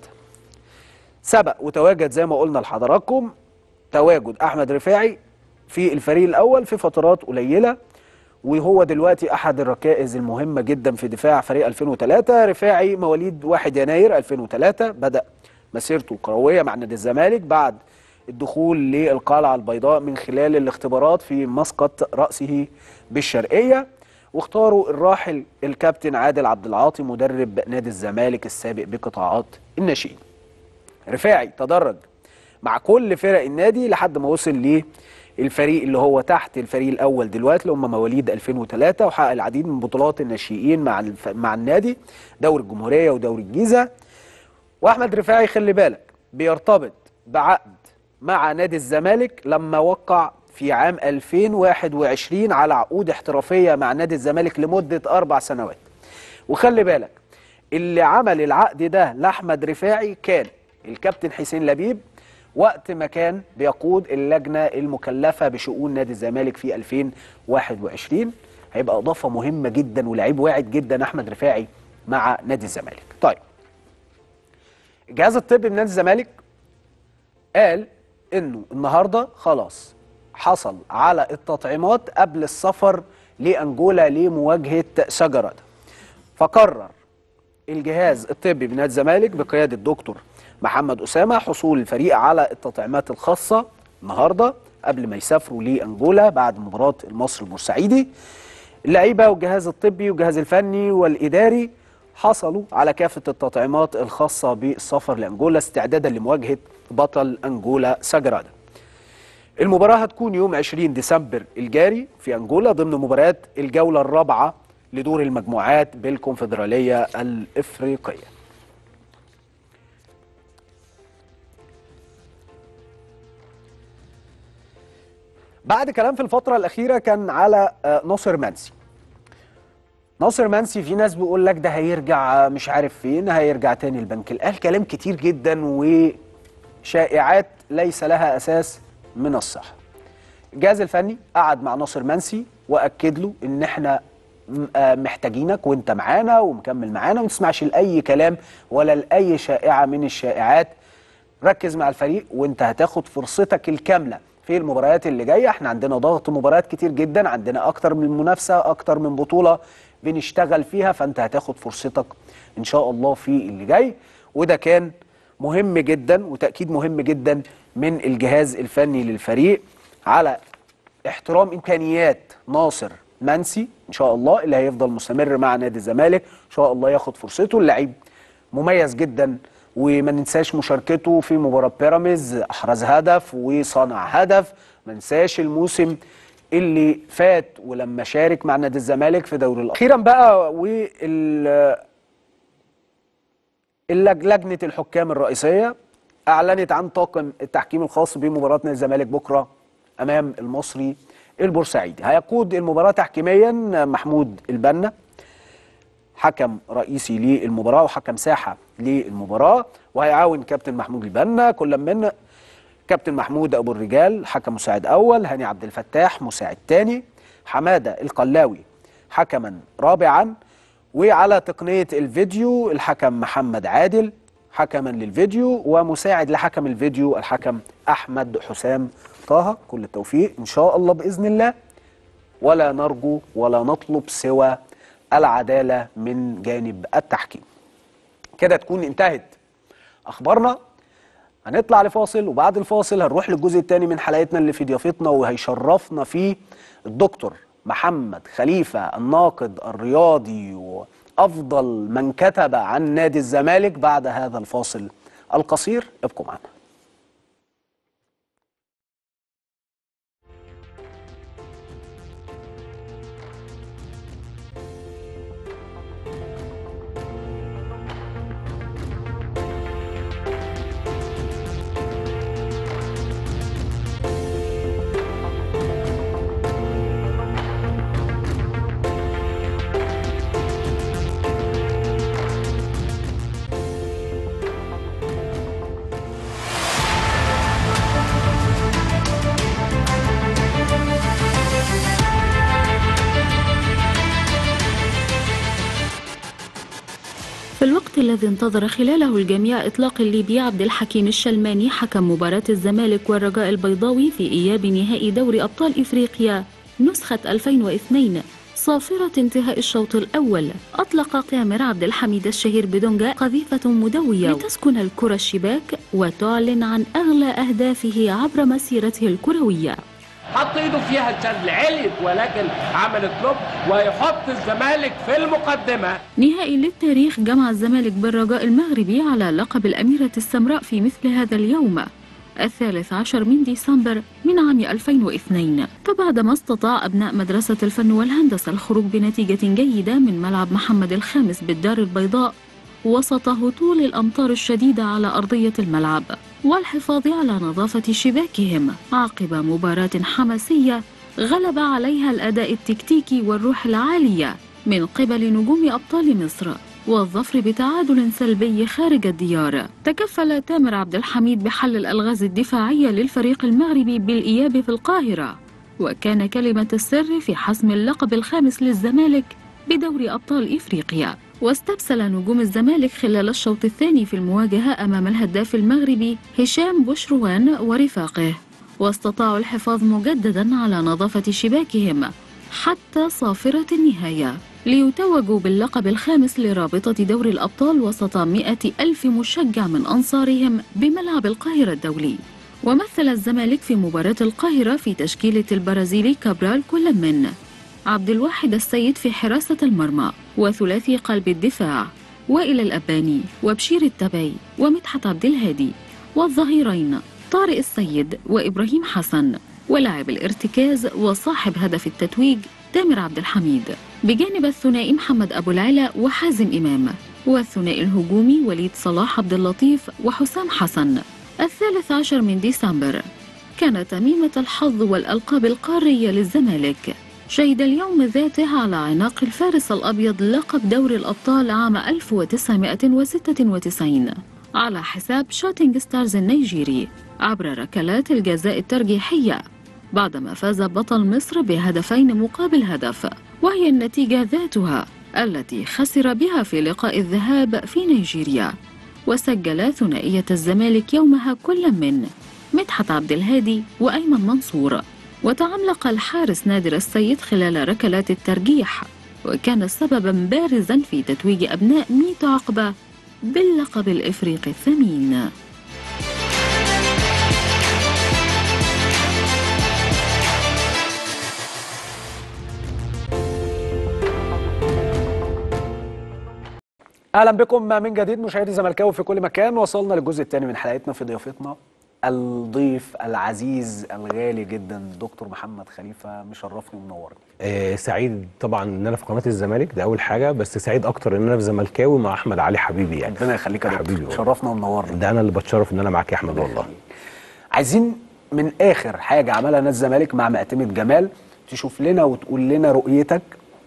سبق وتواجد زي ما قلنا لحضراتكم تواجد احمد رفاعي في الفريق الاول في فترات قليله وهو دلوقتي احد الركائز المهمه جدا في دفاع فريق 2003 رفاعي مواليد 1 يناير 2003 بدا مسيرته الكرويه مع نادي الزمالك بعد الدخول للقلعه البيضاء من خلال الاختبارات في مسقط راسه بالشرقيه واختاروا الراحل الكابتن عادل عبد العاطي مدرب نادي الزمالك السابق بقطاعات الناشئين. رفاعي تدرج مع كل فرق النادي لحد ما وصل للفريق اللي هو تحت الفريق الاول دلوقتي اللي هم مواليد 2003 وحقق العديد من بطولات الناشئين مع الف... مع النادي دوري الجمهوريه ودوري الجيزه. واحمد رفاعي خلي بالك بيرتبط بعقد مع نادي الزمالك لما وقع في عام 2021 على عقود احترافيه مع نادي الزمالك لمده اربع سنوات. وخلي بالك اللي عمل العقد ده لاحمد رفاعي كان الكابتن حسين لبيب وقت ما كان بيقود اللجنه المكلفه بشؤون نادي الزمالك في 2021 هيبقى اضافه مهمه جدا ولاعيب واعد جدا احمد رفاعي مع نادي الزمالك. طيب الجهاز الطبي من نادي الزمالك قال انه النهارده خلاص حصل على التطعيمات قبل السفر لانجولا لمواجهه سجرات فقرر الجهاز الطبي بنادي الزمالك بقياده الدكتور محمد اسامه حصول الفريق على التطعيمات الخاصه النهارده قبل ما يسافروا لانجولا بعد مباراه المصري البورسعيدي اللعيبه والجهاز الطبي والجهاز الفني والاداري حصلوا على كافه التطعيمات الخاصه بالسفر لانجولا استعدادا لمواجهه بطل انجولا ساجرادا المباراة هتكون يوم 20 ديسمبر الجاري في أنجولا ضمن مباريات الجولة الرابعة لدور المجموعات بالكونفدرالية الإفريقية بعد كلام في الفترة الأخيرة كان على آه، ناصر منسي ناصر منسي في ناس بيقول لك ده هيرجع مش عارف فين هيرجع تاني البنك الأهلي كلام كتير جدا وشائعات ليس لها أساس من الصحة الجهاز الفني قعد مع ناصر منسي واكد له ان احنا م- آه محتاجينك وانت معانا ومكمل معانا وما تسمعش لاي كلام ولا لاي شائعه من الشائعات ركز مع الفريق وانت هتاخد فرصتك الكامله في المباريات اللي جايه احنا عندنا ضغط مباريات كتير جدا عندنا اكتر من منافسه اكتر من بطوله بنشتغل فيها فانت هتاخد فرصتك ان شاء الله في اللي جاي وده كان مهم جدا وتاكيد مهم جدا من الجهاز الفني للفريق على احترام امكانيات ناصر منسي ان شاء الله اللي هيفضل مستمر مع نادي الزمالك ان شاء الله ياخد فرصته اللعيب مميز جدا وما ننساش مشاركته في مباراه بيراميدز احرز هدف وصنع هدف ما ننساش الموسم اللي فات ولما شارك مع نادي الزمالك في دوري الابطال اخيرا بقى وال اللج- لجنه الحكام الرئيسيه اعلنت عن طاقم التحكيم الخاص بمباراه نادي الزمالك بكره امام المصري البورسعيدي هيقود المباراه تحكيميا محمود البنا حكم رئيسي للمباراه وحكم ساحه للمباراه وهيعاون كابتن محمود البنا كل من كابتن محمود ابو الرجال حكم مساعد اول هاني عبد الفتاح مساعد تاني حماده القلاوي حكما رابعا وعلى تقنيه الفيديو الحكم محمد عادل حكما للفيديو ومساعد لحكم الفيديو الحكم احمد حسام طه كل التوفيق ان شاء الله باذن الله ولا نرجو ولا نطلب سوى العداله من جانب التحكيم كده تكون انتهت اخبارنا هنطلع لفاصل وبعد الفاصل هنروح للجزء الثاني من حلقتنا اللي في ضيافتنا وهيشرفنا فيه الدكتور محمد خليفه الناقد الرياضي وافضل من كتب عن نادي الزمالك بعد هذا الفاصل القصير ابقوا معنا في الوقت الذي انتظر خلاله الجميع إطلاق الليبي عبد الحكيم الشلماني حكم مباراة الزمالك والرجاء البيضاوي في إياب نهائي دوري أبطال إفريقيا نسخة 2002 صافرة انتهاء الشوط الأول أطلق تامر عبد الحميد الشهير بدونجا قذيفة مدوية لتسكن الكرة الشباك وتعلن عن أغلى أهدافه عبر مسيرته الكروية حط ايده فيها الشاذلي عليت ولكن عملت لوب ويحط الزمالك في المقدمه نهائي للتاريخ جمع الزمالك بالرجاء المغربي على لقب الأميرة السمراء في مثل هذا اليوم الثالث عشر من ديسمبر من عام 2002 فبعدما استطاع أبناء مدرسة الفن والهندسة الخروج بنتيجة جيدة من ملعب محمد الخامس بالدار البيضاء وسط هطول الأمطار الشديدة على أرضية الملعب والحفاظ على نظافة شباكهم عقب مباراة حماسية غلب عليها الأداء التكتيكي والروح العالية من قبل نجوم أبطال مصر والظفر بتعادل سلبي خارج الديار تكفل تامر عبد الحميد بحل الألغاز الدفاعية للفريق المغربي بالإياب في القاهرة وكان كلمة السر في حسم اللقب الخامس للزمالك بدوري أبطال إفريقيا واستبسل نجوم الزمالك خلال الشوط الثاني في المواجهة أمام الهداف المغربي هشام بوشروان ورفاقه واستطاعوا الحفاظ مجددا على نظافة شباكهم حتى صافرة النهاية ليتوجوا باللقب الخامس لرابطة دوري الأبطال وسط مئة ألف مشجع من أنصارهم بملعب القاهرة الدولي ومثل الزمالك في مباراة القاهرة في تشكيلة البرازيلي كابرال كل من عبد الواحد السيد في حراسة المرمى وثلاثي قلب الدفاع وائل الأباني وبشير التبعي ومدحت عبد الهادي والظهيرين طارق السيد وإبراهيم حسن ولاعب الارتكاز وصاحب هدف التتويج تامر عبد الحميد بجانب الثنائي محمد أبو العلا وحازم إمام والثنائي الهجومي وليد صلاح عبد اللطيف وحسام حسن الثالث عشر من ديسمبر كان تميمة الحظ والألقاب القارية للزمالك شهد اليوم ذاته على عناق الفارس الأبيض لقب دوري الأبطال عام 1996 على حساب شوتينج ستارز النيجيري عبر ركلات الجزاء الترجيحية بعدما فاز بطل مصر بهدفين مقابل هدف وهي النتيجة ذاتها التي خسر بها في لقاء الذهاب في نيجيريا وسجل ثنائية الزمالك يومها كل من مدحت عبد الهادي وأيمن منصور وتعملق الحارس نادر السيد خلال ركلات الترجيح وكان سببا بارزا في تتويج أبناء ميت عقبة باللقب الإفريقي الثمين اهلا بكم من جديد مشاهدي زملكاوي في كل مكان وصلنا للجزء الثاني من حلقتنا في ضيافتنا الضيف العزيز الغالي جدا دكتور محمد خليفه مشرفني ومنورني آه سعيد طبعا ان انا في قناه الزمالك ده اول حاجه بس سعيد اكتر ان انا في زملكاوي مع احمد علي حبيبي يعني ربنا يخليك يا حبيبي دكتور والله. شرفنا ومنورنا ده انا اللي بتشرف ان انا معاك يا احمد والله عايزين من اخر حاجه عملها نادي الزمالك مع معتمد جمال تشوف لنا وتقول لنا رؤيتك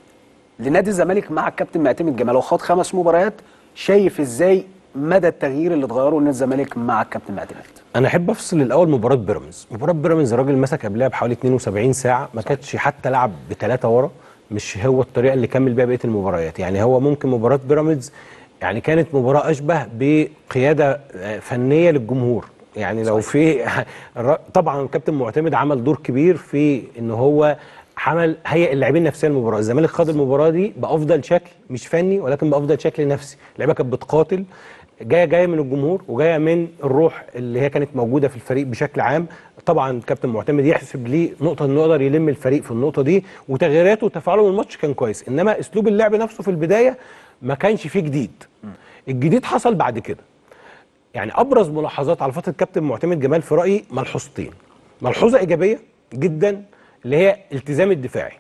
لنادي الزمالك مع الكابتن معتمد جمال هو خاض خمس مباريات شايف ازاي مدى التغيير اللي اتغيره نادي الزمالك مع الكابتن معتمد انا احب افصل الاول مباراه بيراميدز مباراه بيراميدز الراجل مسك قبلها بحوالي 72 ساعه ما كانتش حتى لعب بثلاثه ورا مش هو الطريقه اللي كمل بيها بقيه المباريات يعني هو ممكن مباراه بيراميدز يعني كانت مباراه اشبه بقياده آه، فنيه للجمهور يعني لو في الر- طبعا الكابتن معتمد عمل دور كبير في ان هو عمل هيئ اللاعبين نفسيا المباراه الزمالك خد المباراه دي بافضل شكل مش فني ولكن بافضل شكل نفسي اللعيبه كانت بتقاتل جايه جايه من الجمهور وجايه من الروح اللي هي كانت موجوده في الفريق بشكل عام طبعا الكابتن معتمد يحسب ليه نقطه انه يقدر يلم الفريق في النقطه دي وتغييراته وتفاعله من الماتش كان كويس انما اسلوب اللعب نفسه في البدايه ما كانش فيه جديد الجديد حصل بعد كده يعني ابرز ملاحظات على فتره الكابتن معتمد جمال في رايي ملحوظتين ملحوظه ايجابيه جدا اللي هي التزام الدفاعي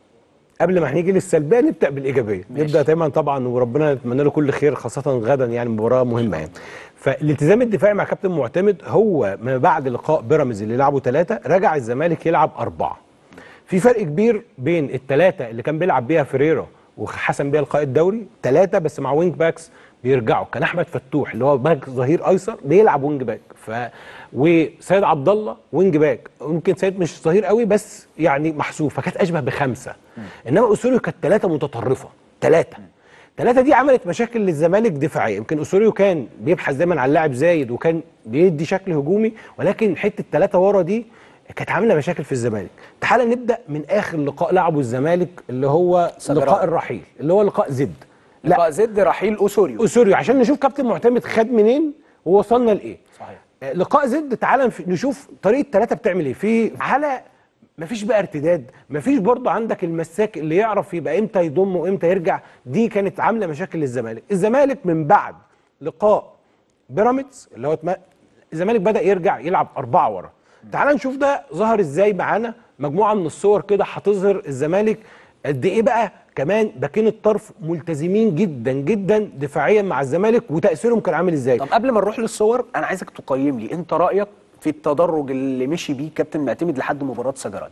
قبل ما هنيجي للسلبيه نبدا بالايجابيه ماشي. نبدا دايما طبعا وربنا يتمنى له كل خير خاصه غدا يعني مباراه مهمه يعني فالالتزام الدفاعي مع كابتن معتمد هو ما بعد لقاء بيراميدز اللي لعبوا ثلاثه رجع الزمالك يلعب اربعه في فرق كبير بين الثلاثه اللي كان بيلعب بيها فيريرا وحسم بيها لقاء الدوري ثلاثه بس مع وينج باكس بيرجعوا كان احمد فتوح اللي هو باك ظهير ايسر بيلعب وينج باك ف وسيد عبد الله وينج باك ممكن سيد مش ظهير قوي بس يعني محسوب فكانت اشبه بخمسه انما اسوريو كانت ثلاثه متطرفه ثلاثه ثلاثة دي عملت مشاكل للزمالك دفاعية يمكن اسوريو كان بيبحث دايما عن لاعب زايد وكان بيدي شكل هجومي ولكن حته ثلاثة ورا دي كانت عامله مشاكل في الزمالك تعال نبدا من اخر لقاء لعبه الزمالك اللي هو سجراء. لقاء الرحيل اللي هو لقاء زد لقاء زد رحيل اسوريو اسوريو عشان نشوف كابتن معتمد خد منين ووصلنا لايه صحيح آه، لقاء زد تعالى نف- نشوف طريقه ثلاثه بتعمل ايه في على مفيش بقى ارتداد مفيش برضه عندك المساك اللي يعرف يبقى امتى يضم وامتى يرجع دي كانت عامله مشاكل للزمالك الزمالك من بعد لقاء بيراميدز اللي هو اتم- الزمالك بدا يرجع يلعب اربعه ورا تعال نشوف ده ظهر ازاي معانا مجموعه من الصور كده هتظهر الزمالك قد ايه بقى كمان باكين الطرف ملتزمين جدا جدا دفاعيا مع الزمالك وتاثيرهم كان عامل ازاي طب قبل ما نروح للصور انا عايزك تقيم لي انت رايك في التدرج اللي مشي بيه كابتن معتمد لحد مباراه سجراده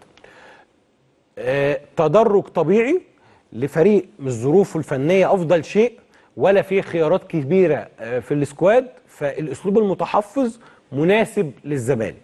آه، تدرج طبيعي لفريق مش ظروفه الفنيه افضل شيء ولا في خيارات كبيره آه، في السكواد فالاسلوب المتحفظ مناسب للزمالك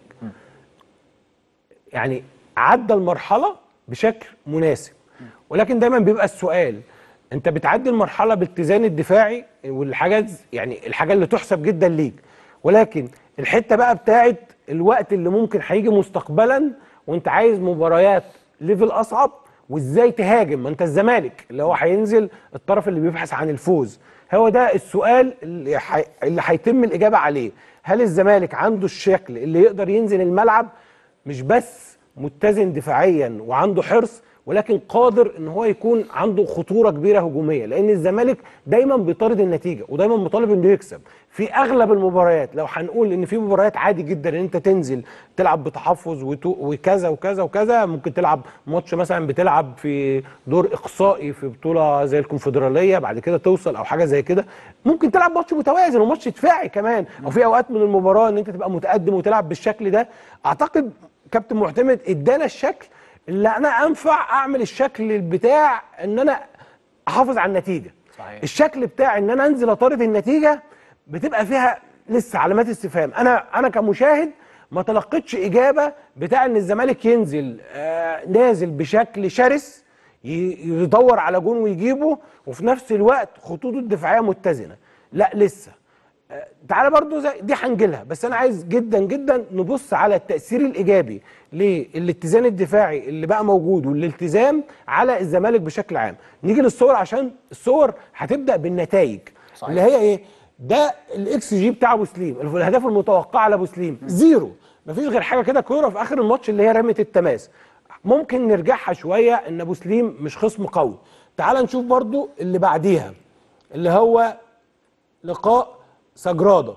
يعني عدى المرحله بشكل مناسب ولكن دايما بيبقى السؤال انت بتعدي المرحله باتزان الدفاعي والحاجات يعني الحاجه اللي تحسب جدا ليك ولكن الحته بقى بتاعت الوقت اللي ممكن هيجي مستقبلا وانت عايز مباريات ليفل اصعب وازاي تهاجم ما انت الزمالك اللي هو هينزل الطرف اللي بيبحث عن الفوز هو ده السؤال اللي حي... اللي هيتم الاجابه عليه هل الزمالك عنده الشكل اللي يقدر ينزل الملعب مش بس متزن دفاعيا وعنده حرص ولكن قادر ان هو يكون عنده خطوره كبيره هجوميه لان الزمالك دايما بيطارد النتيجه ودايما مطالب انه يكسب في اغلب المباريات لو هنقول ان في مباريات عادي جدا ان انت تنزل تلعب بتحفظ وتو- وكذا وكذا وكذا ممكن تلعب ماتش مثلا بتلعب في دور اقصائي في بطوله زي الكونفدراليه بعد كده توصل او حاجه زي كده ممكن تلعب ماتش متوازن وماتش دفاعي كمان او في اوقات من المباراه ان انت تبقى متقدم وتلعب بالشكل ده اعتقد كابتن معتمد ادانا الشكل اللي انا انفع اعمل الشكل بتاع ان انا احافظ على النتيجه صحيح. الشكل بتاع ان انا انزل اطارد النتيجه بتبقى فيها لسه علامات استفهام انا انا كمشاهد ما تلقيتش اجابه بتاع ان الزمالك ينزل آه نازل بشكل شرس ي- يدور على جون ويجيبه وفي نفس الوقت خطوطه الدفاعيه متزنه لا لسه آه، تعالى برضو زي دي هنجيلها بس انا عايز جدا جدا نبص على التاثير الايجابي للاتزان الدفاعي اللي بقى موجود والالتزام على الزمالك بشكل عام نيجي للصور عشان الصور هتبدا بالنتائج صحيح. اللي هي ايه ده الاكس جي بتاع ابو سليم الاهداف المتوقعه لابو سليم زيرو مفيش غير حاجه كده كوره في اخر الماتش اللي هي رميه التماس ممكن نرجعها شويه ان ابو سليم مش خصم قوي تعال نشوف برضو اللي بعديها اللي هو لقاء سجراده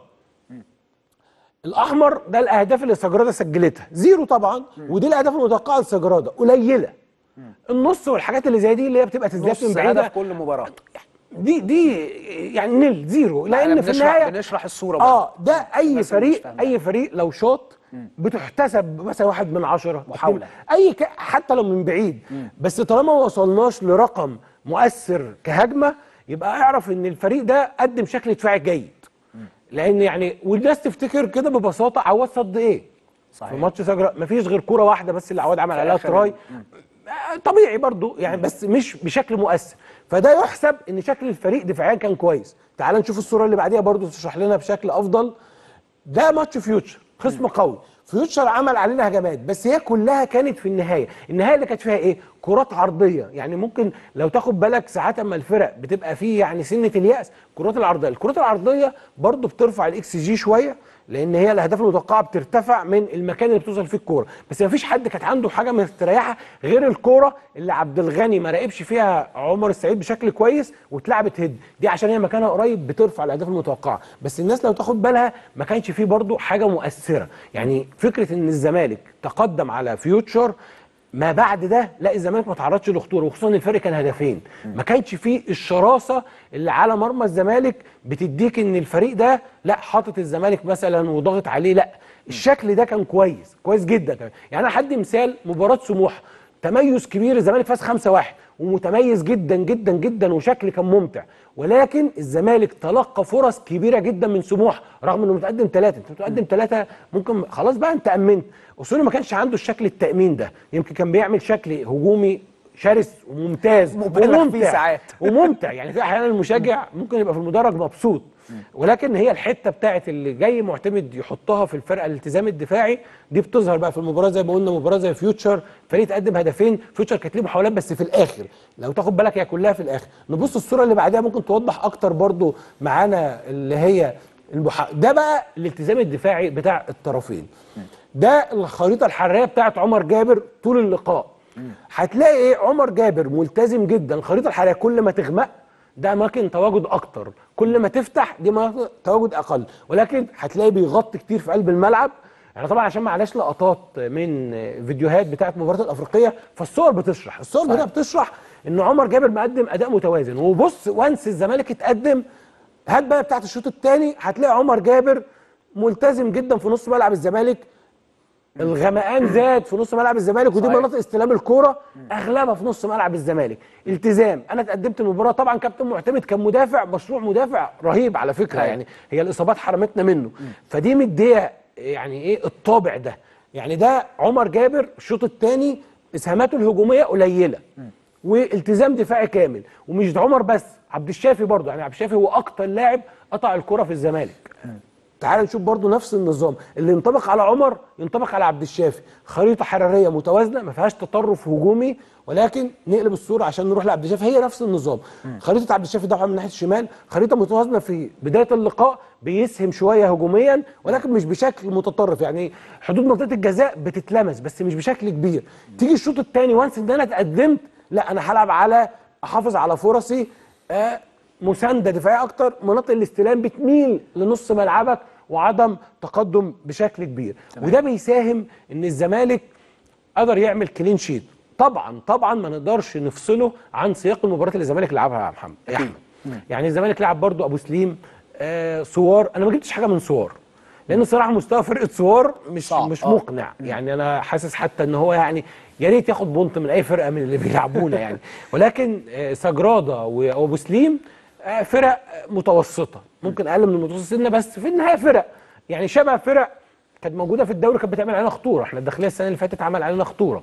الاحمر ده الاهداف اللي سجراده سجلتها زيرو طبعا ودي الاهداف المتوقعه لسجراده قليله النص والحاجات اللي زي دي اللي هي بتبقى تسديدات من نص بعيده هدف كل مباراه دي دي يعني نيل زيرو احنا لان في بنشرح النهايه بنشرح الصوره برضه. اه ده اي الناس اللي مش فريق فاهمة. اي فريق لو شاط بتحتسب مثلا واحد من عشرة محاولة. اي ك... حتى لو من بعيد بس طالما ما وصلناش لرقم مؤثر كهجمه يبقى اعرف ان الفريق ده قدم شكل دفاعي جيد لان يعني والناس تفتكر كده ببساطه عواد صد ايه صحيح. في ماتش سجرة مفيش غير كوره واحده بس اللي عواد عمل عليها آخر تراي آه، طبيعي برضو يعني بس مش بشكل مؤثر فده يحسب ان شكل الفريق دفاعيا كان كويس تعال نشوف الصوره اللي بعديها برضو تشرح لنا بشكل افضل ده ماتش فيوتشر خصم قوي فيوتشر عمل علينا هجمات بس هي كلها كانت في النهايه النهايه اللي كانت فيها ايه كرات عرضيه يعني ممكن لو تاخد بالك ساعات اما الفرق بتبقى فيه يعني سنه الياس الكرات العرضيه الكرات العرضيه برضو بترفع الاكس جي شويه لان هي الاهداف المتوقعه بترتفع من المكان اللي بتوصل فيه الكوره بس ما فيش حد كانت عنده حاجه مستريحه غير الكوره اللي عبد الغني ما راقبش فيها عمر السعيد بشكل كويس واتلعبت هيد دي عشان هي مكانها قريب بترفع الاهداف المتوقعه بس الناس لو تاخد بالها ما كانش فيه برضو حاجه مؤثره يعني فكره ان الزمالك تقدم على فيوتشر ما بعد ده لا الزمالك ما تعرضش لخطوره وخصوصا ان الفرق كان هدفين ما كانش فيه الشراسه اللي على مرمى الزمالك بتديك ان الفريق ده لا حاطط الزمالك مثلا وضاغط عليه لا الشكل ده كان كويس كويس جدا كمان يعني انا هدي مثال مباراه سموحه تميز كبير الزمالك فاز 5-1 ومتميز جدا جدا جدا وشكل كان ممتع ولكن الزمالك تلقى فرص كبيره جدا من سموحه رغم انه متقدم ثلاثه انت متقدم ثلاثه ممكن خلاص بقى انت امنت اصولي ما كانش عنده الشكل التامين ده يمكن كان بيعمل شكل هجومي شرس وممتاز مبالغ فيه ساعات. وممتع يعني في احيانا المشجع ممكن يبقى في المدرج مبسوط ولكن هي الحته بتاعت اللي جاي معتمد يحطها في الفرقه الالتزام الدفاعي دي بتظهر بقى في المباراه زي ما قلنا مباراه زي فيوتشر فريق تقدم هدفين فيوتشر كانت ليه محاولات بس في الاخر لو تاخد بالك هي كلها في الاخر نبص الصوره اللي بعدها ممكن توضح اكتر برضو معانا اللي هي المحا... ده بقى الالتزام الدفاعي بتاع الطرفين ده الخريطه الحراريه بتاعت عمر جابر طول اللقاء هتلاقي ايه عمر جابر ملتزم جدا الخريطه الحراريه كل ما تغمق ده اماكن تواجد اكتر كل ما تفتح دي مناطق تواجد اقل ولكن هتلاقي بيغطي كتير في قلب الملعب احنا طبعا عشان معلش لقطات من فيديوهات بتاعت المباراه الافريقيه فالصور بتشرح الصور هنا بتشرح ان عمر جابر مقدم اداء متوازن وبص وانس الزمالك اتقدم هات بقى بتاعت الشوط الثاني هتلاقي عمر جابر ملتزم جدا في نص ملعب الزمالك الغمقان زاد في نص ملعب الزمالك ودي صحيح. مناطق استلام الكوره اغلبها في نص ملعب الزمالك التزام انا اتقدمت المباراه طبعا كابتن معتمد كان مدافع مشروع مدافع رهيب على فكره أيوة. يعني هي الاصابات حرمتنا منه فدي مديه يعني ايه الطابع ده يعني ده عمر جابر الشوط الثاني اسهاماته الهجوميه قليله والتزام دفاعي كامل ومش ده عمر بس عبد الشافي برضه يعني عبد الشافي هو اكتر لاعب قطع الكره في الزمالك تعال نشوف برضو نفس النظام اللي ينطبق على عمر ينطبق على عبد الشافي خريطه حراريه متوازنه ما فيهاش تطرف هجومي ولكن نقلب الصوره عشان نروح لعبد الشافي هي نفس النظام خريطه عبد الشافي طبعا من ناحيه الشمال خريطه متوازنه في بدايه اللقاء بيسهم شويه هجوميا ولكن مش بشكل متطرف يعني حدود منطقه الجزاء بتتلمس بس مش بشكل كبير تيجي الشوط الثاني وانس ان انا اتقدمت لا انا هلعب على احافظ على فرصي آه مسانده دفاعيه اكتر مناطق الاستلام بتميل لنص ملعبك وعدم تقدم بشكل كبير وده بيساهم ان الزمالك قدر يعمل كلين شيت طبعا طبعا ما نقدرش نفصله عن سياق المباراه اللي الزمالك لعبها يا محمد يا احمد يعني الزمالك لعب برضو ابو سليم آه صور انا ما جبتش حاجه من صور لان الصراحه مستوى فرقه صور مش صعب، مش آه. مقنع يعني انا حاسس حتى ان هو يعني يا ريت ياخد بونت من اي فرقه من اللي بيلعبونا يعني ولكن آه سجراده وابو سليم آه فرق متوسطه ممكن اقل من المتوسط سنه بس في النهايه فرق يعني شبه فرق كانت موجوده في الدوري كانت بتعمل علينا خطوره احنا الداخليه السنه اللي فاتت عمل علينا خطوره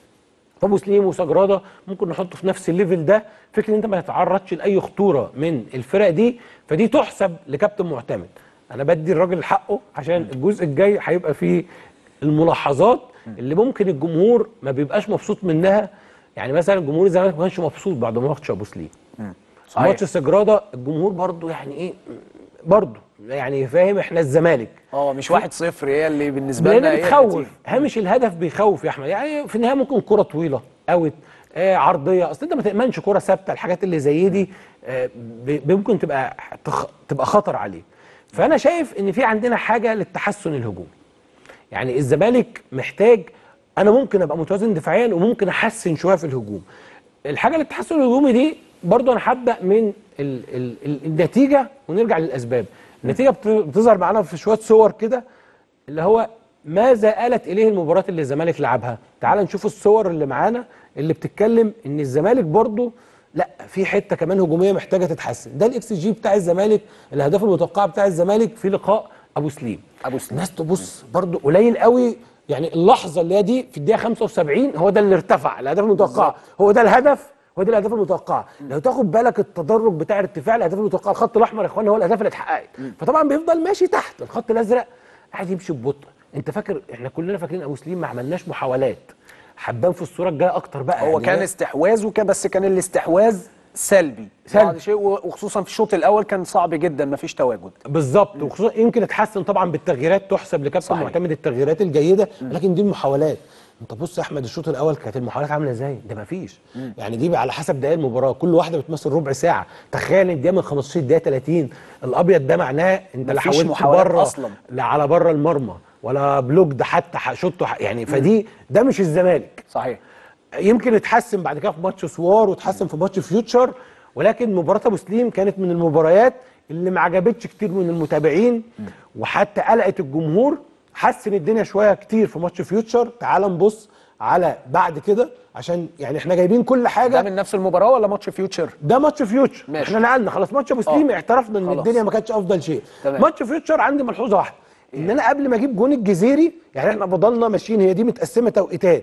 فابو سليم وسجراده ممكن نحطه في نفس الليفل ده فكره ان انت ما تتعرضش لاي خطوره من الفرق دي فدي تحسب لكابتن معتمد انا بدي الراجل حقه عشان الجزء الجاي هيبقى فيه الملاحظات اللي ممكن الجمهور ما بيبقاش مبسوط منها يعني مثلا جمهور الزمالك ما كانش مبسوط بعد ماتش ابو سليم صحيح. ماتش سجراده الجمهور برضو يعني ايه برضو يعني فاهم احنا الزمالك اه مش 1-0 هي اللي بالنسبه لنا لان هي بتخوف النتيجة. هامش الهدف بيخوف يا احمد يعني في النهايه ممكن كره طويله اوت آه عرضيه اصل انت ما تامنش كره ثابته الحاجات اللي زي دي آه ب- ممكن تبقى تخ... تبقى خطر عليك فانا شايف ان في عندنا حاجه للتحسن الهجومي يعني الزمالك محتاج انا ممكن ابقى متوازن دفاعيا وممكن احسن شويه في الهجوم الحاجه للتحسن الهجومي دي برضو انا هبدا من ال ال ال النتيجه ونرجع للاسباب النتيجه بت- بتظهر معانا في شويه صور كده اللي هو ماذا آلت إليه المباراة اللي الزمالك لعبها تعال نشوف الصور اللي معانا اللي بتتكلم إن الزمالك برضو لا في حتة كمان هجومية محتاجة تتحسن ده الاكس جي بتاع الزمالك الأهداف المتوقعة بتاع الزمالك في لقاء أبو سليم أبو سليم. الناس تبص برضو قليل قوي يعني اللحظة اللي هي دي في الدقيقة 75 هو ده اللي ارتفع الأهداف المتوقعة هو ده الهدف هو دي الاهداف المتوقعه لو تاخد بالك التدرج بتاع ارتفاع الاهداف المتوقعه الخط الاحمر يا اخوانا هو الاهداف اللي اتحققت فطبعا بيفضل ماشي تحت الخط الازرق قاعد يمشي ببطء انت فاكر احنا كلنا فاكرين ابو سليم ما عملناش محاولات حبان في الصوره الجايه اكتر بقى هو يعني كان ده- استحواذ وكان بس كان الاستحواذ سلبي سلبي. بعض شيء وخصوصا في الشوط الاول كان صعب جدا مفيش تواجد بالظبط وخصوصا يمكن اتحسن طبعا بالتغييرات تحسب لكابتن صحيح. معتمد التغييرات الجيده لكن دي المحاولات انت بص يا احمد الشوط الاول كانت المحاولات عامله ازاي ده ما فيش يعني دي على حسب دقائق المباراه كل واحده بتمثل ربع ساعه تخيل ان دي من 15 دقيقه 30 الابيض ده معناه انت لا مفيش حاولت محاولات بره أصلاً. لا على بره المرمى ولا بلوك ده حتى ح- شوطه ح- يعني فدي ده مش الزمالك صحيح يمكن اتحسن بعد كده في ماتش سوار وتحسن في ماتش فيوتشر ولكن مباراه ابو سليم كانت من المباريات اللي ما عجبتش كتير من المتابعين وحتى قلقت الجمهور حسن الدنيا شويه كتير في ماتش فيوتشر تعال نبص على بعد كده عشان يعني احنا جايبين كل ده حاجه من نفس المباراه ولا ماتش فيوتشر ده ماتش فيوتشر ماشي. احنا نقلنا خلاص ماتش ابو سليم آه. اعترفنا ان خلاص. الدنيا ما كانتش افضل شيء تمام. ماتش فيوتشر عندي ملحوظه واحده ان انا قبل ما اجيب جون الجزيري يعني احنا فضلنا ماشيين هي دي متقسمه توقيتات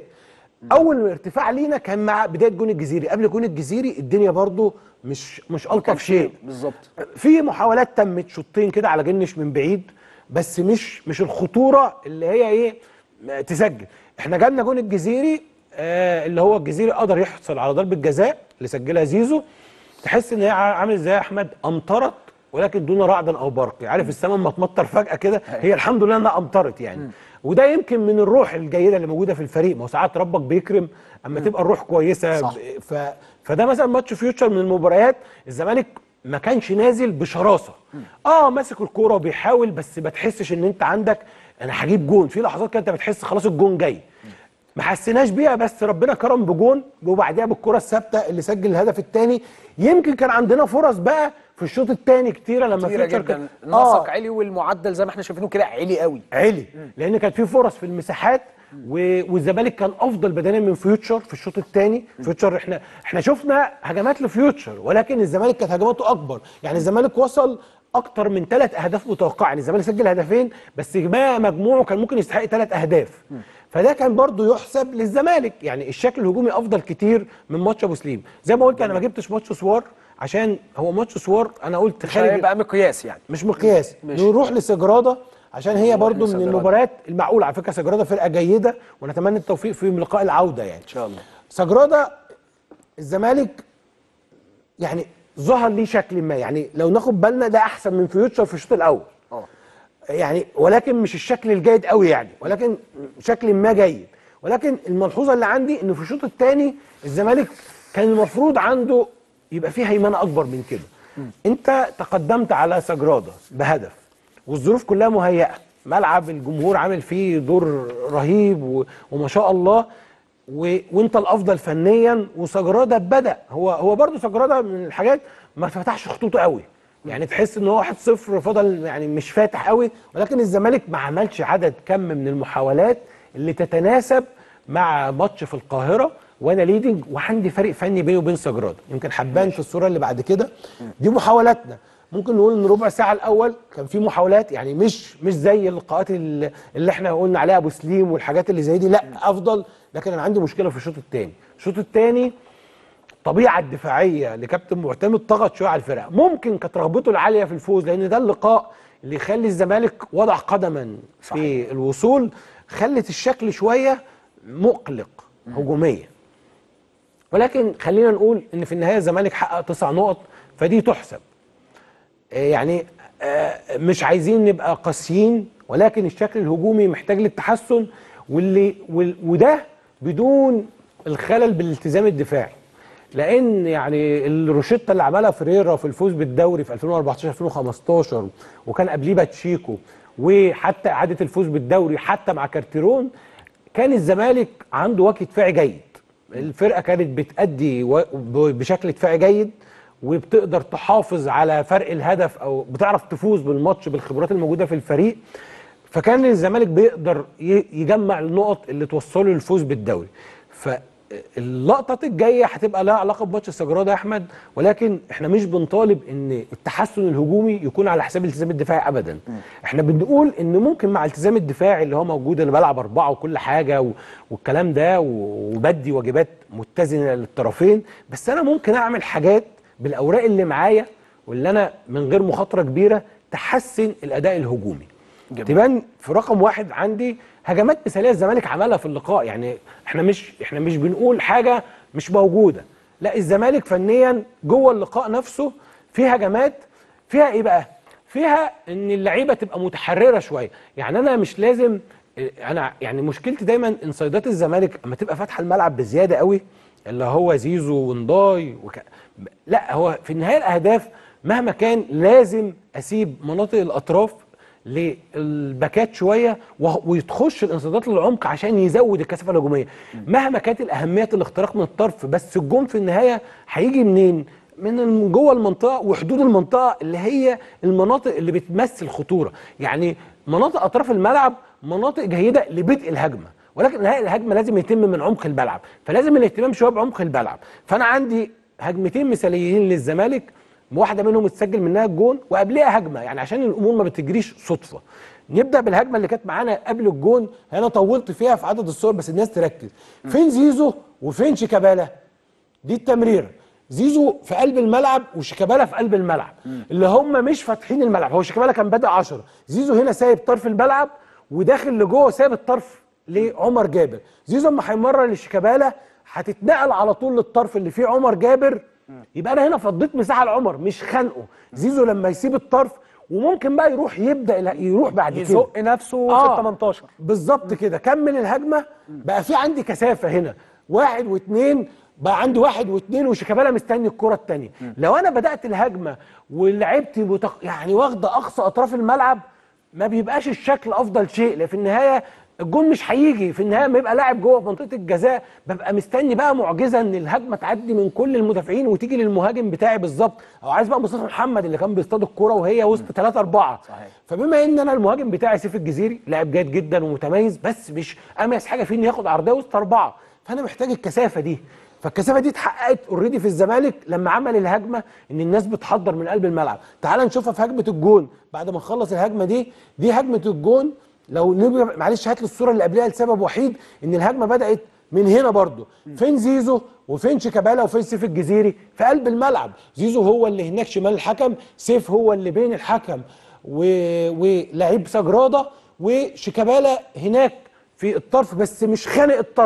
اول ارتفاع لينا كان مع بدايه جون الجزيري قبل جون الجزيري الدنيا برضو مش مش الطف شيء بالظبط في محاولات تمت شوطين كده على جنش من بعيد بس مش مش الخطوره اللي هي ايه م- تسجل احنا جالنا جون الجزيري آه اللي هو الجزيري قدر يحصل على ضربه جزاء اللي سجلها زيزو تحس ان هي ع- عامل ازاي يا احمد امطرت ولكن دون رعد او برق عارف السماء ما تمطر فجاه كده هي الحمد لله انها امطرت يعني وده يمكن من الروح الجيده اللي موجوده في الفريق ما هو ساعات ربك بيكرم اما تبقى الروح كويسه صح. ب- ف... فده مثلا ماتش فيوتشر من المباريات الزمالك ما كانش نازل بشراسه اه ماسك الكوره وبيحاول بس ما تحسش ان انت عندك انا هجيب جون في لحظات كده انت بتحس خلاص الجون جاي ما حسيناش بيها بس ربنا كرم بجون وبعديها بالكره الثابته اللي سجل الهدف الثاني يمكن كان عندنا فرص بقى في الشوط الثاني كتيره لما كتيرة فيوتشر جدا كان- النسق عالي والمعدل زي ما احنا شايفينه كده عالي قوي علي لان كانت في فرص في المساحات و- والزمالك كان افضل بدنيا من فيوتشر في الشوط الثاني فيوتشر احنا احنا شفنا هجمات لفيوتشر ولكن الزمالك كانت هجماته اكبر يعني الزمالك وصل اكتر من ثلاث اهداف متوقعه يعني الزمالك سجل هدفين بس ما مجموعه كان ممكن يستحق ثلاث اهداف فده كان برضو يحسب للزمالك يعني الشكل الهجومي افضل كتير من ماتش ابو سليم زي ما قلت انا ما جبتش ماتش سوار عشان هو ماتش سوار انا قلت مش خارج هيبقى مقياس يعني مش مقياس ماشي. نروح لسجراده عشان هي برضو من لسجرادة. المباريات المعقوله على فكره سجراده فرقه جيده ونتمنى التوفيق في لقاء العوده يعني ان شاء الله سجراده الزمالك يعني ظهر ليه شكل ما يعني لو ناخد بالنا ده احسن من فيوتشر في الشوط الاول يعني ولكن مش الشكل الجيد قوي يعني ولكن شكل ما جيد ولكن الملحوظه اللي عندي ان في الشوط الثاني الزمالك كان المفروض عنده يبقى فيه هيمنه اكبر من كده انت تقدمت على سجراده بهدف والظروف كلها مهيئه ملعب الجمهور عامل فيه دور رهيب و... وما شاء الله و... وانت الافضل فنيا وسجراده بدا هو هو برضه سجراده من الحاجات ما فتحش خطوطه قوي يعني تحس ان هو 1-0 فضل يعني مش فاتح قوي ولكن الزمالك ما عملش عدد كم من المحاولات اللي تتناسب مع ماتش في القاهره وانا ليدنج وعندي فريق فني بيني وبين سجراده يمكن حبان في الصوره اللي بعد كده دي محاولاتنا ممكن نقول ان ربع ساعه الاول كان في محاولات يعني مش مش زي اللقاءات اللي اللي احنا قلنا عليها ابو سليم والحاجات اللي زي دي لا افضل لكن انا عندي مشكله في الشوط الثاني الشوط الثاني الطبيعه الدفاعيه لكابتن معتمد طغت شويه على الفرقه ممكن كانت رغبته العاليه في الفوز لان ده اللقاء اللي يخلي الزمالك وضع قدما في الوصول خلت الشكل شويه مقلق هجوميا ولكن خلينا نقول ان في النهايه الزمالك حقق تسع نقط فدي تحسب آه، يعني آه، مش عايزين نبقى قاسيين ولكن الشكل الهجومي محتاج للتحسن واللي وال- وده بدون الخلل بالالتزام الدفاعي لان يعني الروشيتا اللي عملها فريرا في الفوز بالدوري في 2014 2015 وكان قبليه باتشيكو وحتى اعاده الفوز بالدوري حتى مع كارتيرون كان الزمالك عنده وجه دفاعي جيد الفرقه كانت بتأدي و- ب- بشكل دفاعي جيد وبتقدر تحافظ على فرق الهدف او بتعرف تفوز بالماتش بالخبرات الموجوده في الفريق فكان الزمالك بيقدر ي- يجمع النقط اللي توصله للفوز بالدوري فاللقطات الجايه هتبقى لها علاقه بماتش السجراده يا احمد ولكن احنا مش بنطالب ان التحسن الهجومي يكون على حساب الالتزام الدفاعي ابدا احنا بنقول ان ممكن مع الالتزام الدفاعي اللي هو موجود انا بلعب اربعه وكل حاجه و- والكلام ده و- وبدي واجبات متزنه للطرفين بس انا ممكن اعمل حاجات بالاوراق اللي معايا واللي انا من غير مخاطره كبيره تحسن الاداء الهجومي جميل. تبان في رقم واحد عندي هجمات مثاليه الزمالك عملها في اللقاء يعني احنا مش احنا مش بنقول حاجه مش موجوده لا الزمالك فنيا جوه اللقاء نفسه في هجمات فيها ايه بقى فيها ان اللعيبه تبقى متحرره شويه يعني انا مش لازم انا يعني مشكلتي دايما انسايدات الزمالك اما تبقى فاتحه الملعب بزياده قوي اللي هو زيزو ونداي وك... لا هو في النهايه الاهداف مهما كان لازم اسيب مناطق الاطراف للباكات شويه وه- ويتخش الانصدادات للعمق عشان يزود الكثافه الهجوميه مهما كانت الاهميه الاختراق من الطرف بس الجون في النهايه هيجي منين من ال- جوه المنطقه وحدود المنطقه اللي هي المناطق اللي بتمثل خطوره يعني مناطق اطراف الملعب مناطق جيده لبدء الهجمه ولكن نهاية الهجمه لازم يتم من عمق الملعب فلازم الاهتمام شويه بعمق الملعب فانا عندي هجمتين مثاليين للزمالك واحده منهم اتسجل منها الجون وقبلها هجمه يعني عشان الامور ما بتجريش صدفه نبدا بالهجمه اللي كانت معانا قبل الجون انا طولت فيها في عدد الصور بس الناس تركز فين زيزو وفين شيكابالا دي التمرير زيزو في قلب الملعب وشيكابالا في قلب الملعب اللي هم مش فاتحين الملعب هو شيكابالا كان بادئ 10 زيزو هنا سايب طرف الملعب وداخل لجوه سايب الطرف لعمر جابر زيزو اما هيمرر لشيكابالا هتتنقل على طول للطرف اللي فيه عمر جابر يبقى انا هنا فضيت مساحه لعمر مش خانقه زيزو لما يسيب الطرف وممكن بقى يروح يبدا لا- يروح بعد كده يزق نفسه في ال 18 بالظبط كده كمل الهجمه بقى في عندي كثافه هنا واحد واثنين بقى عندي واحد واثنين وشيكابالا مستني الكره الثانيه لو انا بدات الهجمه ولعبت متق... يعني واخده اقصى اطراف الملعب ما بيبقاش الشكل افضل شيء لان في النهايه الجون مش هيجي في النهايه لما يبقى لاعب جوه في منطقه الجزاء ببقى مستني بقى معجزه ان الهجمه تعدي من كل المدافعين وتيجي للمهاجم بتاعي بالظبط او عايز بقى مصطفى محمد اللي كان بيصطاد الكوره وهي وسط 3 4 صحيح. فبما ان انا المهاجم بتاعي سيف الجزيري لاعب جيد جدا ومتميز بس مش اميز حاجه فيه انه ياخد عرضيه وسط اربعه فانا محتاج الكثافه دي فالكثافه دي اتحققت اوريدي في الزمالك لما عمل الهجمه ان الناس بتحضر من قلب الملعب تعال نشوفها في هجمه الجون بعد ما نخلص الهجمه دي دي هجمه الجون لو نبقى معلش هات لي الصوره اللي قبلها لسبب وحيد ان الهجمه بدات من هنا برضو فين زيزو وفين شيكابالا وفين سيف الجزيري في قلب الملعب زيزو هو اللي هناك شمال الحكم سيف هو اللي بين الحكم و... ولعيب سجراده وشيكابالا هناك في الطرف بس مش خانق الطرف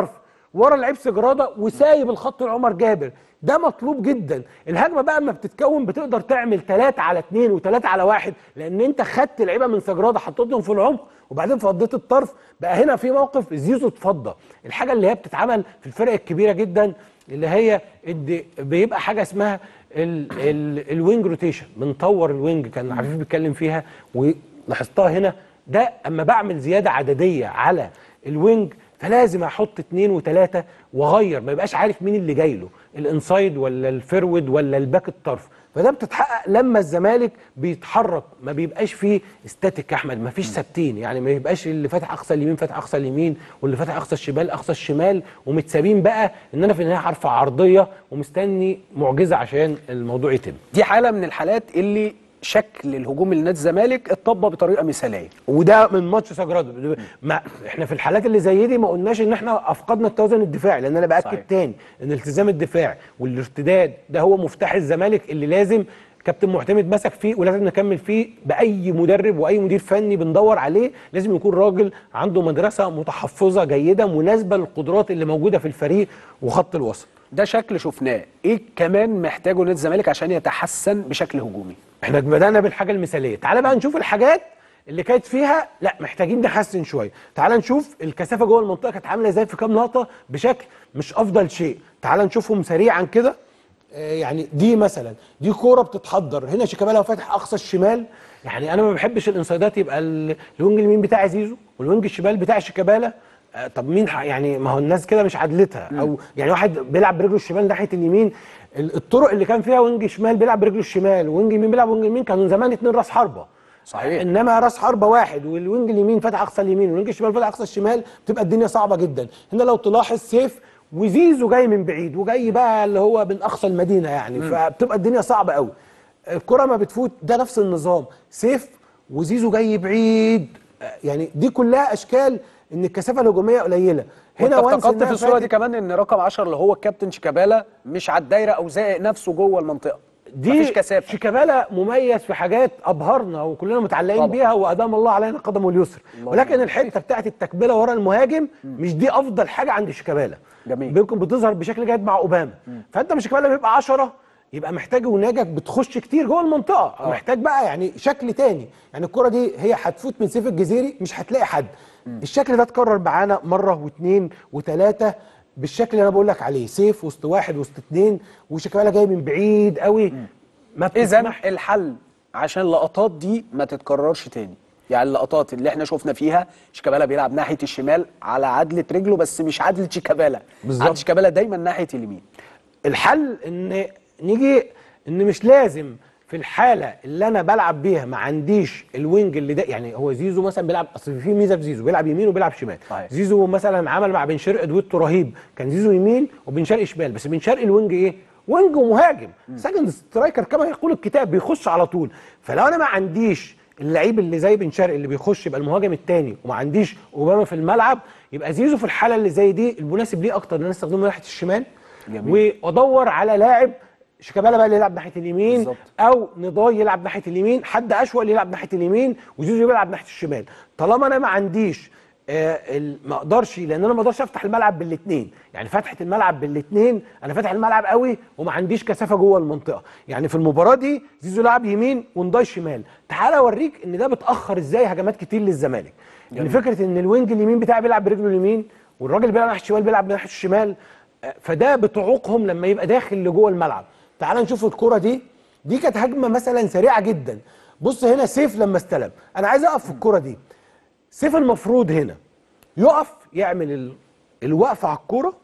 ورا لعيب سجراده وسايب الخط لعمر جابر ده مطلوب جدا الهجمه بقى اما بتتكون بتقدر تعمل 3 على 2 و3 على 1 لان انت خدت لعيبه من سجراده حطيتهم في العمق وبعدين فضيت الطرف بقى هنا في موقف زيزو اتفضى الحاجه اللي هي بتتعمل في الفرق الكبيره جدا اللي هي ان بيبقى حاجه اسمها ال ال الوينج روتيشن بنطور الوينج كان عفيف بيتكلم فيها ولاحظتها هنا ده اما بعمل زياده عدديه على الوينج فلازم احط اتنين وتلاته واغير ما يبقاش عارف مين اللي جاي له الانسايد ولا الفيرود ولا الباك الطرف فده بتتحقق لما الزمالك بيتحرك ما بيبقاش فيه استاتيك يا احمد ما فيش ثابتين يعني ما يبقاش اللي فاتح اقصى اليمين فاتح اقصى اليمين واللي فاتح اقصى الشمال اقصى الشمال ومتسابين بقى ان انا في النهايه هرفع عرضيه ومستني معجزه عشان الموضوع يتم دي حاله من الحالات اللي شكل الهجوم لنادي الزمالك اتطبق بطريقه مثاليه وده من ماتش سجرادو ما احنا في الحالات اللي زي دي ما قلناش ان احنا افقدنا التوازن الدفاعي لان انا باكد صحيح. تاني ان الالتزام الدفاعي والارتداد ده هو مفتاح الزمالك اللي لازم كابتن معتمد مسك فيه ولازم نكمل فيه باي مدرب واي مدير فني بندور عليه لازم يكون راجل عنده مدرسه متحفظه جيده مناسبه للقدرات اللي موجوده في الفريق وخط الوسط ده شكل شفناه ايه كمان محتاجه نادي الزمالك عشان يتحسن بشكل هجومي احنا بدأنا بالحاجة المثالية تعال بقى نشوف الحاجات اللي كانت فيها لا محتاجين نحسن شوية تعال نشوف الكثافة جوه المنطقة كانت عاملة ازاي في كام لقطة بشكل مش افضل شيء تعال نشوفهم سريعا كده آه، يعني دي مثلا دي كوره بتتحضر هنا شيكابالا فاتح اقصى الشمال يعني انا ما بحبش الانسايدات يبقى ال- الوينج اليمين بتاع زيزو والوينج الشمال بتاع شيكابالا آه، طب مين ح- يعني ما هو الناس كده مش عدلتها او يعني واحد بيلعب برجله الشمال ناحيه اليمين ال- الطرق اللي كان فيها وينج شمال بيلعب برجله الشمال وينج يمين بيلعب وينج يمين كانوا زمان اتنين راس حربه صحيح. انما راس حربه واحد والوينج اليمين فاتح اقصى اليمين والوينج الشمال فاتح اقصى الشمال بتبقى الدنيا صعبه جدا هنا لو تلاحظ سيف وزيزو جاي من بعيد وجاي بقى اللي هو من اقصى المدينه يعني فبتبقى الدنيا صعبه قوي الكره ما بتفوت ده نفس النظام سيف وزيزو جاي بعيد يعني دي كلها اشكال ان الكثافه الهجوميه قليله هنا وانس افتقدت إنها في الصوره دي فاتت- كمان ان رقم 10 اللي هو الكابتن شيكابالا مش على الدايره او زائق نفسه جوه المنطقه دي مفيش كثافه شيكابالا مميز في حاجات ابهرنا وكلنا متعلقين طبعا. بيها وادام الله علينا قدمه اليسر الله ولكن يبارك الحته بتاعت التكبيله ورا المهاجم مش دي افضل حاجه عند شيكابالا جميل. بيكون بتظهر بشكل جيد مع اوباما فانت مش شيكابالا بيبقى 10 يبقى محتاج وناجك بتخش كتير جوه المنطقه آه. محتاج بقى يعني شكل تاني يعني الكره دي هي هتفوت من سيف الجزيري مش هتلاقي حد الشكل ده اتكرر معانا مره واثنين وثلاثه بالشكل اللي انا بقول لك عليه سيف وسط واحد وسط اثنين وشيكابالا جاي من بعيد قوي ما اذا بتسمح الحل عشان اللقطات دي ما تتكررش تاني يعني اللقطات اللي احنا شفنا فيها شيكابالا بيلعب ناحيه الشمال على عدله رجله بس مش عدله شيكابالا بالظبط. عدله شيكابالا دايما ناحيه اليمين الحل ان نيجي ان مش لازم في الحاله اللي انا بلعب بيها ما عنديش الوينج اللي ده يعني هو زيزو مثلا بيلعب اصل في ميزه في زيزو بيلعب يمين وبيلعب شمال صحيح. زيزو مثلا عمل مع بن شرقي دويتو رهيب كان زيزو يمين وبن شرقي شمال بس بن شرقي الوينج ايه وينج ومهاجم سكند سترايكر كما يقول الكتاب بيخش على طول فلو انا ما عنديش اللعيب اللي زي بن شرقي اللي بيخش يبقى المهاجم الثاني وما عنديش اوباما في الملعب يبقى زيزو في الحاله اللي زي دي المناسب ليه اكتر ان انا استخدمه ناحيه الشمال جميل. وادور على لاعب شيكابالا بقى اللي يلعب ناحيه اليمين بالظبط. او نضاي يلعب ناحيه اليمين حد اشول يلعب ناحيه اليمين وزيزو يلعب ناحيه الشمال طالما انا ما عنديش آه ال- ما اقدرش لان انا ما اقدرش افتح الملعب بالاثنين يعني فتحه الملعب بالاثنين انا فاتح الملعب قوي وما عنديش كثافه جوه المنطقه يعني في المباراه دي زيزو لعب يمين ونضاي شمال تعال اوريك ان ده بتاخر ازاي هجمات كتير للزمالك ان فكره ان الوينج اليمين بتاعي بيلعب برجله اليمين والراجل اللي بيلعب ناحيه الشمال بيلعب ناحيه الشمال آه، فده بتعوقهم لما يبقى داخل لجوه الملعب تعال نشوف الكرة دي دي كانت هجمه مثلا سريعه جدا بص هنا سيف لما استلم انا عايز اقف في الكرة دي سيف المفروض هنا يقف يعمل ال... الوقفه على الكوره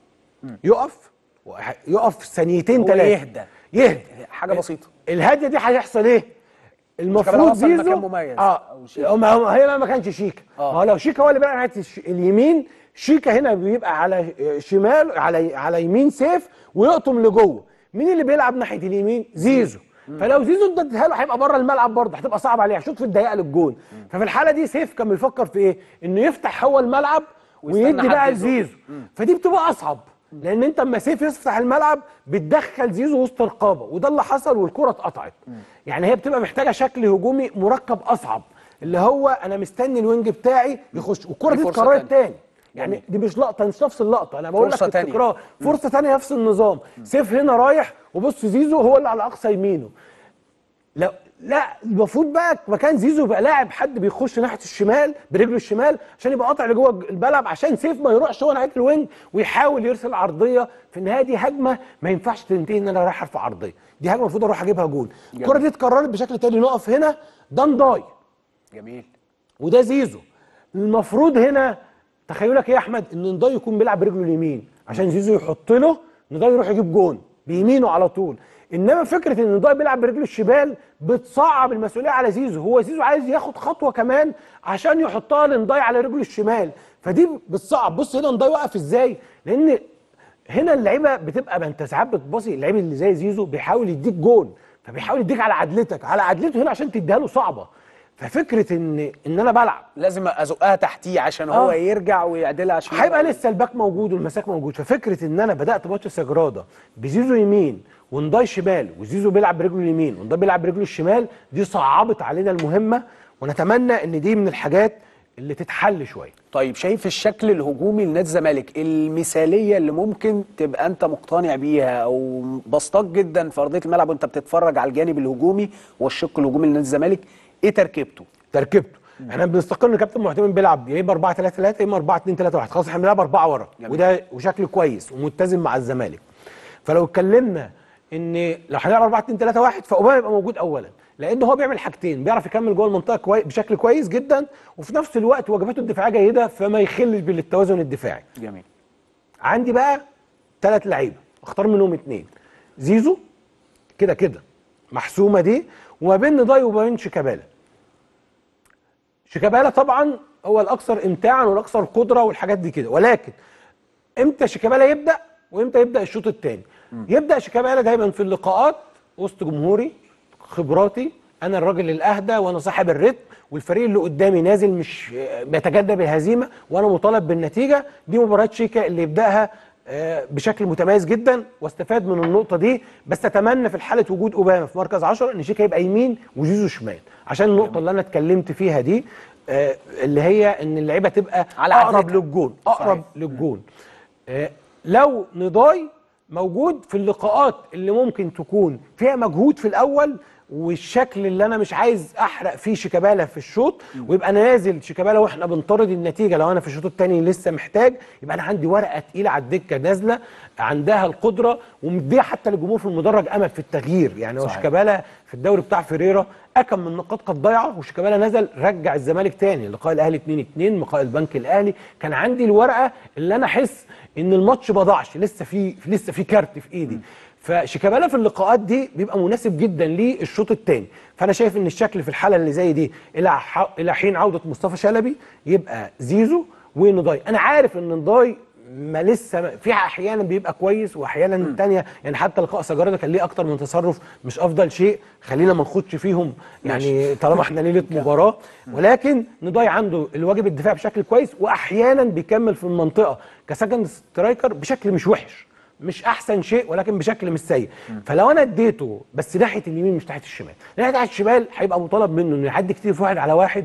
يقف وح- يقف ثانيتين هو ثلاثه يهدى. يهدى حاجه بسيطه الهديه دي هيحصل ايه؟ المفروض شيكابالا وصل زيزو مكان مميز اه أو شيكا. هو ما هو هنا ما كانش شيكا آه. ما هو لو شيكا هو اللي بيلعب ناحيه الش- اليمين شيكا هنا بيبقى على شمال على على يمين سيف ويقطم لجوه مين اللي بيلعب ناحيه اليمين زيزو فلو زيزو انت اديتها له هيبقى بره الملعب برضه هتبقى صعب عليه هيشوط في الضيقه للجون ففي الحاله دي سيف كان بيفكر في ايه؟ انه يفتح هو الملعب ويستنى ويدي حد بقى يزق. لزيزو فدي بتبقى اصعب لان انت اما سيف يفتح الملعب بتدخل زيزو وسط رقابه وده اللي حصل والكره اتقطعت يعني هي بتبقى محتاجه شكل هجومي مركب اصعب اللي هو انا مستني الوينج بتاعي يخش والكره دي دي فرصة اتكررت تانية. تاني يعني دي مش لقطه مش نفس اللقطه انا بقول لك فرصة تانية. التكرار فرصه ثانيه نفس النظام سيف هنا رايح وبص زيزو هو اللي على اقصى يمينه لا لا المفروض بقى مكان زيزو يبقى لاعب حد بيخش ناحيه الشمال برجله الشمال عشان يبقى قاطع لجوه الملعب عشان سيف ما يروحش هو ناحيه الوينج ويحاول يرسل عرضيه في النهايه دي هجمه ما ينفعش تنتهي ان انا رايح ارفع عرضيه دي هجمه المفروض اروح اجيبها جول الكره دي اتكررت بشكل تاني نقف هنا ده نضاي جميل وده زيزو المفروض هنا تخيلك ايه يا احمد ان نضاي يكون بيلعب برجله اليمين عشان زيزو يحط له نضاي يروح يجيب جون بيمينه على طول انما فكره ان نضاي بيلعب برجله الشمال بتصعب المسؤوليه على زيزو هو زيزو عايز ياخد خطوه كمان عشان يحطها لنضاي على رجله الشمال فدي بتصعب بص هنا نضاي واقف ازاي لان هنا اللعيبه بتبقى ما انت ساعات بتبصي اللعيب اللي زي زيزو بيحاول يديك جون فبيحاول يديك على عدلتك على عدلته هنا عشان تديها له صعبه ففكره ان ان انا بلعب لازم ازقها تحتيه عشان هو آه. يرجع ويعدلها عشان هيبقى لسه الباك موجود والمساك موجود ففكره ان انا بدات ماتش سجراده بزيزو يمين ونضاي شمال وزيزو بيلعب برجله اليمين ونضاي بيلعب برجله الشمال دي صعبت علينا المهمه ونتمنى ان دي من الحاجات اللي تتحل شويه طيب شايف الشكل الهجومي لنادي الزمالك المثاليه اللي ممكن تبقى انت مقتنع بيها او بسطاك جدا في ارضيه الملعب وانت بتتفرج على الجانب الهجومي والشق الهجومي لنادي الزمالك ايه تركيبته؟ تركيبته احنا بنستقر ان كابتن معتمد بيلعب يا اما 4 3 3 يا اما 4 2 3 1 خلاص احنا بنلعب اربعه ورا جميل. وده وشكل كويس ومتزن مع الزمالك فلو اتكلمنا ان لو هنلعب 4 2 3 1 فاوباما يبقى موجود اولا لان هو بيعمل حاجتين بيعرف يكمل جوه المنطقه كوي... بشكل كويس جدا وفي نفس الوقت واجباته الدفاعيه جيده فما يخلش بالتوازن الدفاعي جميل عندي بقى ثلاث لعيبه اختار منهم اثنين زيزو كده كده محسومه دي وما بين نضاي وما بين شيكابالا شيكابالا طبعا هو الاكثر امتاعا والاكثر قدره والحاجات دي كده ولكن امتى شيكابالا يبدا وامتى يبدا الشوط الثاني يبدا شيكابالا دايما في اللقاءات وسط جمهوري خبراتي انا الراجل الاهدى وانا صاحب الريتم والفريق اللي قدامي نازل مش آه، بيتجنب الهزيمه وانا مطالب بالنتيجه دي مباراه شيكا اللي يبداها آه، بشكل متميز جدا واستفاد من النقطه دي بس اتمنى في حاله وجود اوباما في مركز 10 ان شيكا يبقى يمين وزيزو شمال عشان النقطه اللي انا اتكلمت فيها دي آه، اللي هي ان اللعيبه تبقى على اقرب عدلتها. للجون اقرب صحيح. للجون آه، لو نضاي موجود في اللقاءات اللي ممكن تكون فيها مجهود في الاول والشكل اللي انا مش عايز احرق فيه شيكابالا في الشوط ويبقى انا نازل شيكابالا واحنا بنطرد النتيجه لو انا في الشوط الثاني لسه محتاج يبقى انا عندي ورقه تقيله على الدكه نازله عندها القدره ومديها حتى للجمهور في المدرج امل في التغيير يعني هو صحيح. شيكابالا في الدوري بتاع فيريرا اكم من نقاط قد ضيعه وشيكابالا نزل رجع الزمالك تاني لقاء الاهلي 2 2 لقاء البنك الاهلي كان عندي الورقه اللي انا احس ان الماتش ما ضاعش لسه في لسه في كارت في ايدي فشيكابالا في اللقاءات دي بيبقى مناسب جدا للشوط الثاني فانا شايف ان الشكل في الحاله اللي زي دي الى ح- الى حين عوده مصطفى شلبي يبقى زيزو ونضاي انا عارف ان نضاي ما لسه ما- في احيانا بيبقى كويس واحيانا تانية يعني حتى لقاء سجاره ده كان ليه اكتر من تصرف مش افضل شيء خلينا ما نخدش فيهم يعني طالما احنا ليله مباراه ولكن نضاي عنده الواجب الدفاعي بشكل كويس واحيانا بيكمل في المنطقه كسكند سترايكر بشكل مش وحش مش احسن شيء ولكن بشكل مش سيء فلو انا اديته بس ناحيه اليمين مش ناحيه الشمال ناحيه الشمال هيبقى مطالب منه انه يعدي كتير في واحد على واحد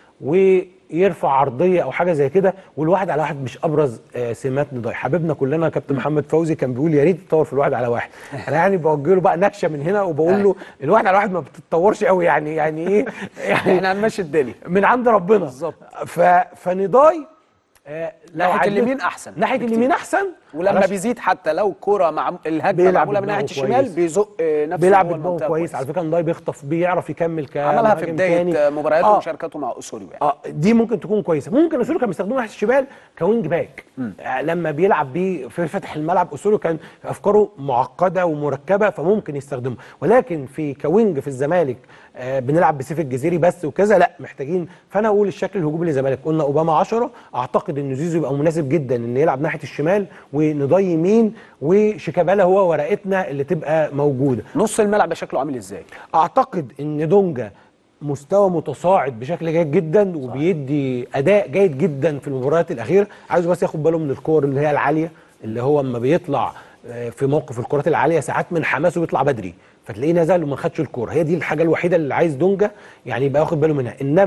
ويرفع عرضيه او حاجه زي كده والواحد على واحد مش ابرز آه، سمات نضاي حبيبنا كلنا كابتن محمد فوزي كان بيقول يا ريت تتطور في الواحد على واحد انا يعني بوجه له بقى نكشه من هنا وبقول له الواحد على واحد ما بتتطورش قوي يعني يعني ايه يعني احنا هنمشي الدنيا من عند ربنا بالظبط. ف... فنضاي آه، لو ناحية عديت- اليمين أحسن ناحيه بكتير. اليمين احسن ولما علشان- بيزيد حتى لو كرة مع الهجمه بيلعب معموله من بدماغه ناحيه الشمال كويس. بيزق آه، نفسه بيلعب جوه بدماغه المنطقة كويس على فكره نضاي بيخطف بيعرف يكمل ك عملها في بدايه مبارياته آه. ومشاركاته مع اسوريو يعني اه دي ممكن تكون كويسه ممكن اسوريو كان بيستخدمه ناحيه الشمال كوينج باك آه لما بيلعب بيه في فتح الملعب اسوريو كان افكاره معقده ومركبه فممكن يستخدمه ولكن في كوينج في الزمالك آه بنلعب بسيف الجزيري بس وكذا لا محتاجين فانا اقول الشكل الهجومي للزمالك قلنا اوباما 10 اعتقد ان زيزو يبقى مناسب جدا ان يلعب ناحيه الشمال ونضاي يمين وشيكابالا هو ورقتنا اللي تبقى موجوده نص الملعب شكله عامل ازاي اعتقد ان دونجا مستوى متصاعد بشكل جيد جدا وبيدي اداء جيد جدا في المباريات الاخيره عايز بس ياخد باله من الكور اللي هي العاليه اللي هو اما بيطلع آه، في موقف الكرات العاليه ساعات من حماسه بيطلع بدري فتلاقيه نزل وما خدش الكوره هي دي الحاجه الوحيده اللي عايز دونجا يعني يبقى واخد باله منها انما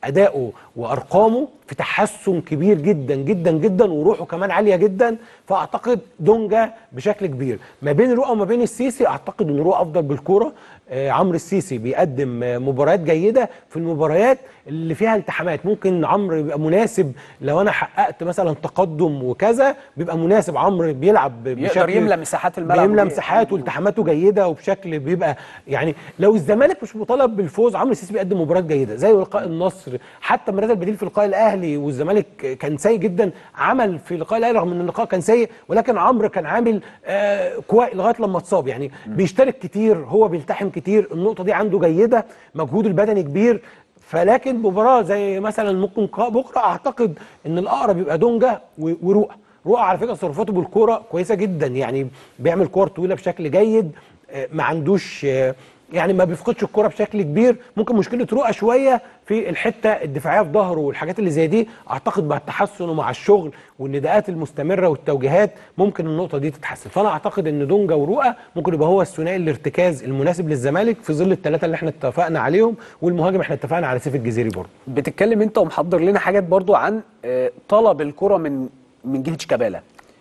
اداؤه وارقامه في تحسن كبير جدا جدا جدا وروحه كمان عاليه جدا فاعتقد دونجا بشكل كبير ما بين رؤى وما بين السيسي اعتقد ان رؤى افضل بالكوره آه، عمرو السيسي بيقدم آه، مباريات جيده في المباريات اللي فيها التحامات ممكن عمرو يبقى مناسب لو انا حققت مثلا تقدم وكذا بيبقى مناسب عمرو بيلعب يقدر يملى مساحات الملعب بيملى ودي- مساحات والتحاماته جيده وبشكل بيبقى يعني لو الزمالك مش مطالب بالفوز عمرو السيسي بيقدم مباريات جيده زي لقاء النصر حتى مرات البديل في لقاء الاهلي والزمالك كان سيء جدا عمل في لقاء الاهلي رغم ان اللقاء كان سيء ولكن عمرو كان عامل آه كويس لغايه لما اتصاب يعني بيشترك كتير هو بيلتحم كتير النقطه دي عنده جيده مجهوده البدني كبير فلكن مباراه زي مثلا ممكن قا- بكره اعتقد ان الاقرب يبقى دونجا و- ورؤى رؤى على فكره تصرفاته بالكوره كويسه جدا يعني بيعمل كور طويله بشكل جيد آه، ما عندوش آه، يعني ما بيفقدش الكرة بشكل كبير ممكن مشكله رؤى شويه في الحته الدفاعيه في ظهره والحاجات اللي زي دي اعتقد مع التحسن ومع الشغل والنداءات المستمره والتوجيهات ممكن النقطه دي تتحسن فانا اعتقد ان دونجا ورؤى ممكن يبقى هو الثنائي الارتكاز المناسب للزمالك في ظل الثلاثه اللي احنا اتفقنا عليهم والمهاجم احنا اتفقنا على سيف الجزيري برضه بتتكلم انت ومحضر لنا حاجات برضو عن آه، طلب الكره من من جهه شيكابالا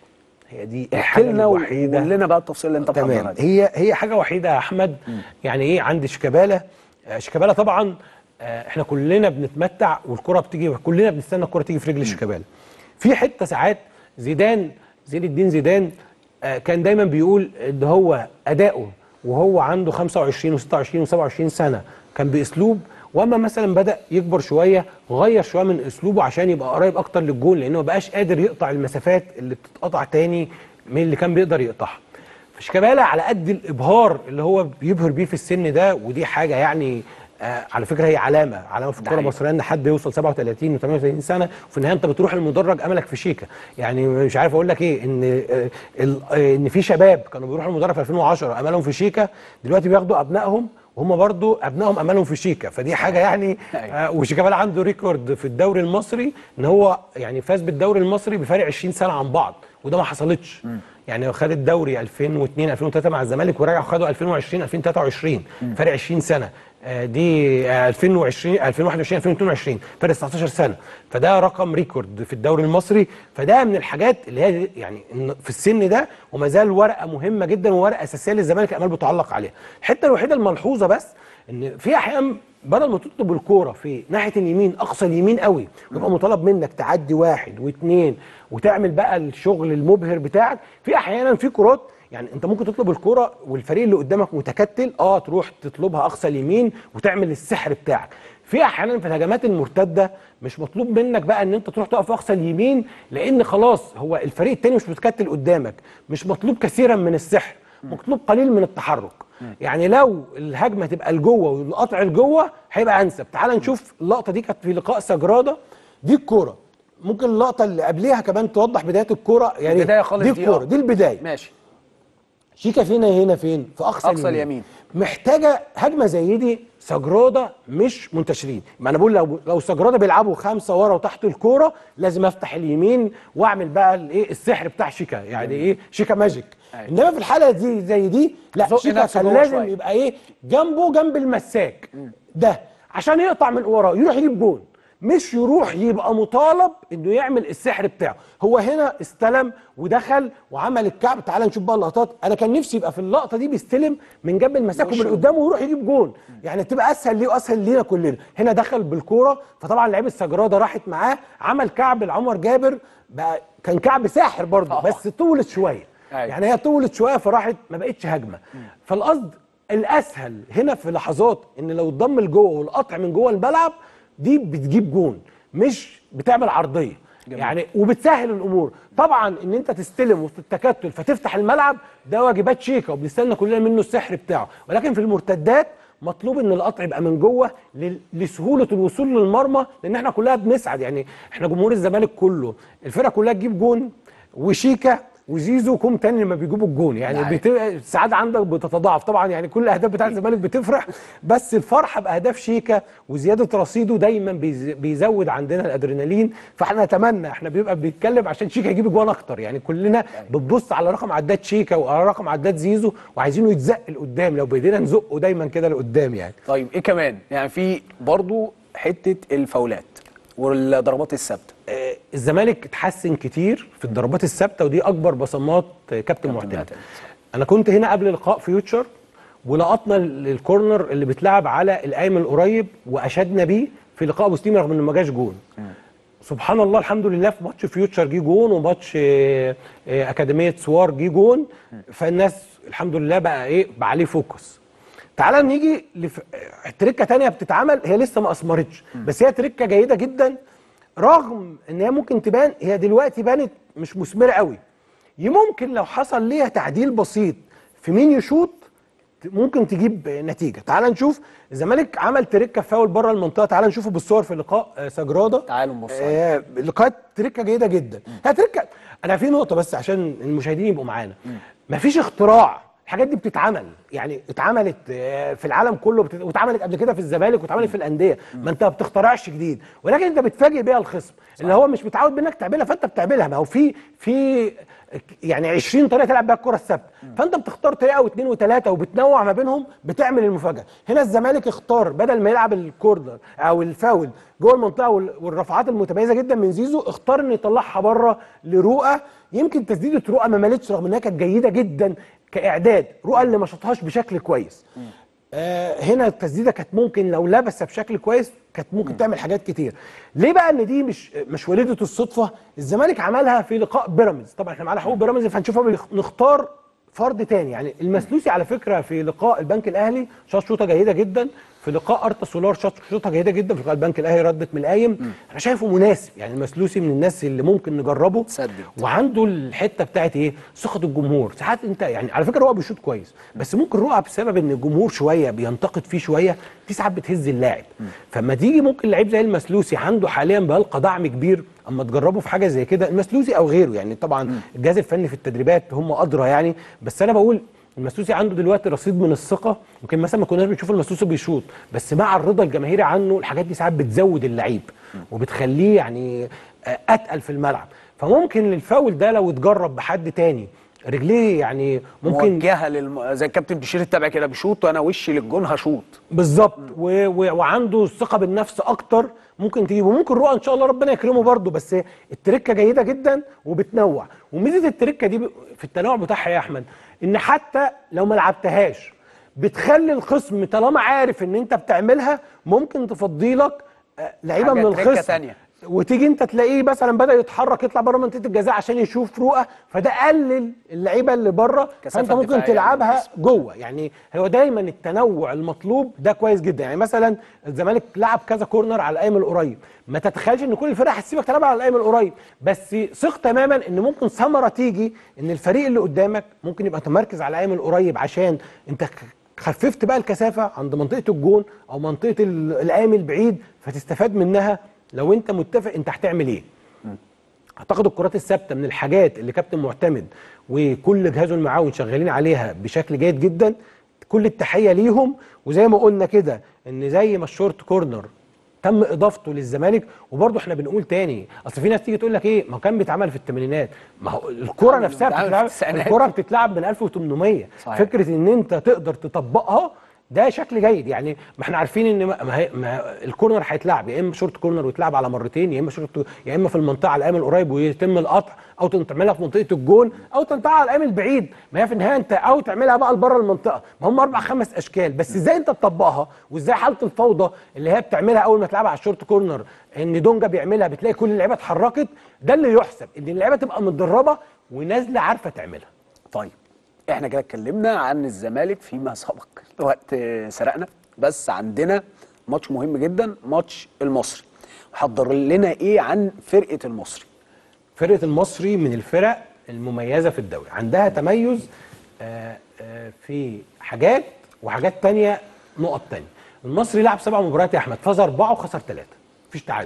هي دي احكي الحاجه لنا الوحيده وقول لنا بقى التفصيل اللي انت محضرها تمام دي هي هي حاجه وحيده يا احمد يعني ايه عند شيكابالا آه، شيكابالا طبعا آه، احنا كلنا بنتمتع والكره بتيجي كلنا بنستنى الكره تيجي في رجل شيكابالا في حته ساعات زيدان زين الدين زيدان آه، كان دايما بيقول ان هو اداؤه وهو عنده 25 و26 و27 سنه كان باسلوب واما مثلا بدا يكبر شويه غير شويه من اسلوبه عشان يبقى قريب اكتر للجول لانه ما بقاش قادر يقطع المسافات اللي بتتقطع تاني من اللي كان بيقدر يقطعها فشيكابالا على قد الابهار اللي هو بيبهر بيه في السن ده ودي حاجه يعني آه على فكره هي علامه علامه في الكوره حقيقي. المصريه ان حد يوصل 37 و38 سنه وفي النهايه انت بتروح المدرج املك في شيكا يعني مش عارف اقول لك ايه ان آه ال- آه ان في شباب كانوا بيروحوا المدرج في 2010 املهم في شيكا دلوقتي بياخدوا ابنائهم وهم برضو ابنائهم املهم في شيكا فدي حاجه يعني آه وشيكابالا عنده ريكورد في الدوري المصري ان هو يعني فاز بالدوري المصري بفارق 20 سنه عن بعض وده ما حصلتش يعني هو خد الدوري 2002 2003 مع الزمالك ورجع خده 2020 2023 فارق 20 سنه آه، دي آه، 2020 2021 2022 فارق 19 سنه فده رقم ريكورد في الدوري المصري فده من الحاجات اللي هي يعني إن في السن ده وما زال ورقه مهمه جدا وورقه اساسيه للزمالك الامال بتعلق عليها الحته الوحيده الملحوظه بس ان في احيان بدل ما تطلب الكوره في ناحيه اليمين اقصى اليمين قوي ويبقى مطالب منك تعدي واحد واثنين وتعمل بقى الشغل المبهر بتاعك في احيانا في كرات يعني انت ممكن تطلب الكرة والفريق اللي قدامك متكتل اه تروح تطلبها اقصى اليمين وتعمل السحر بتاعك في احيانا في الهجمات المرتده مش مطلوب منك بقى ان انت تروح تقف في اقصى اليمين لان خلاص هو الفريق التاني مش متكتل قدامك مش مطلوب كثيرا من السحر مطلوب قليل من التحرك يعني لو الهجمه تبقى لجوه والقطع لجوه هيبقى انسب تعال نشوف اللقطه دي كانت في لقاء سجراده دي الكوره ممكن اللقطه اللي قبليها كمان توضح بدايه الكوره يعني البداية خالص دي دي، الكوره آه. دي البدايه ماشي شيكا فينا هنا فين في اقصى, أقصى اليمين. محتاجه هجمه زي دي سجراده مش منتشرين ما انا بقول لو لو سجراده بيلعبوا خمسه ورا وتحت الكوره لازم افتح اليمين واعمل بقى الايه السحر بتاع شيكا يعني ايه شيكا ماجيك أيوة. انما في الحاله دي زي دي لا زق شيكا نفسه كان جوه لازم شوية. يبقى ايه جنبه جنب المساك ده عشان يقطع من وراه يروح يجيب جون مش يروح يبقى مطالب انه يعمل السحر بتاعه هو هنا استلم ودخل وعمل الكعب تعال نشوف بقى اللقطات انا كان نفسي يبقى في اللقطه دي بيستلم من جنب المساك ومن قدامه ويروح يجيب جون يعني تبقى اسهل ليه واسهل لينا كلنا هنا دخل بالكوره فطبعا لعيب السجراده راحت معاه عمل كعب لعمر جابر بقى كان كعب ساحر برضه آه. بس طولت شويه أيوة. يعني هي طولت شويه فراحت ما بقتش هجمه فالقصد الاسهل هنا في لحظات ان لو اتضم لجوه والقطع من جوه الملعب دي بتجيب جون مش بتعمل عرضيه جميل. يعني وبتسهل الامور طبعا ان انت تستلم وسط التكتل فتفتح الملعب ده واجبات شيكا وبنستنى كلنا منه السحر بتاعه ولكن في المرتدات مطلوب ان القطع يبقى من جوه ل- لسهوله الوصول للمرمى لان احنا كلنا بنسعد يعني احنا جمهور الزمالك كله الفرقه كلها تجيب جون وشيكا وزيزو كوم تاني لما بيجيبوا الجون يعني نعم. بتبقى السعاده عندك بتتضاعف طبعا يعني كل الاهداف بتاعت الزمالك بتفرح بس الفرحه باهداف شيكا وزياده رصيده دايما بيز- بيزود عندنا الادرينالين فاحنا نتمنى احنا بيبقى بنتكلم عشان شيكا يجيب اجوان اكتر يعني كلنا بنبص على رقم عداد شيكا وعلى رقم عداد زيزو وعايزينه يتزق لقدام لو بايدينا نزقه دايما كده لقدام يعني طيب ايه كمان يعني في برضو حته الفاولات والضربات الثابته آه، الزمالك اتحسن كتير في الضربات الثابته ودي اكبر بصمات آه، كابتن معتمد معتمد. انا كنت هنا قبل لقاء فيوتشر ولقطنا ال- الكورنر اللي بيتلعب على القايم القريب واشدنا بيه في لقاء ابو سليم رغم انه ما جاش جون سبحان الله الحمد لله في ماتش فيوتشر جه جون وماتش آه، آه، اكاديميه سوار جه جون فالناس الحمد لله بقى ايه بقى عليه فوكس تعال نيجي لف... آه، تركه تانية بتتعمل هي لسه ما اثمرتش بس هي تركه جيده جدا رغم ان هي ممكن تبان هي دلوقتي بانت مش مثمره قوي ممكن لو حصل ليها تعديل بسيط في مين يشوط ممكن تجيب نتيجه تعال نشوف الزمالك عمل تركه فاول بره المنطقه تعال نشوفه بالصور في لقاء آه، سجراده تعالوا نبص آه لقاء تركه جيده جدا هي تركه انا في نقطه بس عشان المشاهدين يبقوا معانا مفيش اختراع الحاجات دي بتتعمل يعني اتعملت آه، في العالم كله بتت... واتعملت قبل كده في الزمالك واتعملت في الانديه ما انت ما بتخترعش جديد ولكن انت بتفاجئ بيها الخصم اللي هو مش متعود منك تعملها فانت بتعملها ما هو في في يعني 20 طريقه تلعب بيها الكره الثابته فانت بتختار طريقه واثنين وثلاثه وبتنوع ما بينهم بتعمل المفاجاه هنا الزمالك اختار بدل ما يلعب الكورنر او الفاول جوه المنطقه وال- والرفعات المتميزه جدا من زيزو اختار انه يطلعها بره لرؤى يمكن تسديده رؤى ما مالتش رغم انها كانت جيده جدا كاعداد رؤى اللي ما شاطهاش بشكل كويس آه هنا التسديده كانت ممكن لو لبسها بشكل كويس كانت ممكن تعمل حاجات كتير ليه بقى ان دي مش مش وليده الصدفه الزمالك عملها في لقاء بيراميدز طبعا احنا معانا حقوق بيراميدز فهنشوفها بنخ- نختار فرد تاني يعني المسلوسي على فكره في لقاء البنك الاهلي شاط شوطه جيده جدا في لقاء ارتا سولار شاط شوطه جيده جدا في لقاء البنك الاهلي ردت من القايم انا شايفه مناسب يعني المسلوسي من الناس اللي ممكن نجربه سدد. وعنده الحته بتاعت ايه ثقه الجمهور ساعات انت يعني على فكره هو بيشوط كويس بس ممكن رؤى بسبب ان الجمهور شويه بينتقد فيه شويه دي ساعات بتهز اللاعب فما تيجي ممكن لعيب زي المسلوسي عنده حاليا بيلقى دعم كبير اما تجربه في حاجه زي كده المسلوسي او غيره يعني طبعا الجهاز الفني في التدريبات هم ادرى يعني بس انا بقول المسلوسي عنده دلوقتي رصيد من الثقه يمكن مثلا ما كناش بنشوف المسلوسي بيشوط بس مع الرضا الجماهيري عنه الحاجات دي ساعات بتزود اللعيب وبتخليه يعني آه، اتقل في الملعب فممكن الفاول ده لو اتجرب بحد تاني رجليه يعني ممكن موجهه للم... زي الكابتن بشير التابع كده بيشوط وانا وشي للجون هشوط بالظبط و... و... وعنده الثقه بالنفس اكتر ممكن تجيبه ممكن رؤى ان شاء الله ربنا يكرمه برضه بس التركه جيده جدا وبتنوع وميزه التركه دي ب- في التنوع بتاعها يا احمد ان حتى لو ما لعبتهاش بتخلي الخصم طالما عارف ان انت بتعملها ممكن تفضي لك آه، لعيبه حاجة من تركة الخصم تانية. وتيجي انت تلاقيه مثلا بدا يتحرك يطلع بره منطقه الجزاء عشان يشوف رؤى فده قلل اللعيبه اللي بره كثافة فانت ممكن دفاعية تلعبها للخصم. جوه يعني هو دايما التنوع المطلوب ده كويس جدا يعني مثلا الزمالك لعب كذا كورنر على القايم القريب ما تتخيلش ان كل الفرق هتسيبك تلعب على القايم القريب بس ثق تماما ان ممكن ثمره تيجي ان الفريق اللي قدامك ممكن يبقى متمركز على القايم القريب عشان انت خففت بقى الكثافه عند منطقه الجون او منطقه ال- القايم البعيد فتستفاد منها لو انت متفق انت هتعمل ايه اعتقد الكرات الثابته من الحاجات اللي كابتن معتمد وكل جهازه المعاون شغالين عليها بشكل جيد جدا كل التحيه ليهم وزي ما قلنا كده ان زي ما الشورت كورنر تم اضافته للزمالك وبرضه احنا بنقول تاني اصل في ناس تيجي تقول لك ايه ما هو كان بيتعمل في الثمانينات ما هو الكره عمل- نفسها بيتعمل في بتتلعب التسعينات. الكره بتتلعب من 1800 صحيح. فكره ان انت تقدر تطبقها ده شكل جيد يعني ما احنا عارفين ان ما ما هي ما الكورنر هيتلعب يا اما شورت كورنر ويتلعب على مرتين يا اما شورت يا اما في المنطقه على القايم القريب ويتم القطع او تعملها في منطقه الجون او تنطقها على القايم البعيد ما هي في النهايه انت او تعملها بقى لبره المنطقه ما هم اربع خمس اشكال بس ازاي انت تطبقها وازاي حاله الفوضى اللي هي بتعملها اول ما تلعبها على الشورت كورنر ان دونجا بيعملها بتلاقي كل اللعيبه اتحركت ده اللي يحسب ان اللعيبه تبقى متدربه ونازله عارفه تعملها طيب احنا كده اتكلمنا عن الزمالك فيما سبق الوقت آه، سرقنا بس عندنا ماتش مهم جدا ماتش المصري حضر لنا ايه عن فرقه المصري فرقه المصري من الفرق المميزه في الدوري عندها تميز آه، آه، في حاجات وحاجات تانية نقط تانية المصري لعب سبع مباريات يا احمد فاز اربعه وخسر ثلاثه مفيش تعادل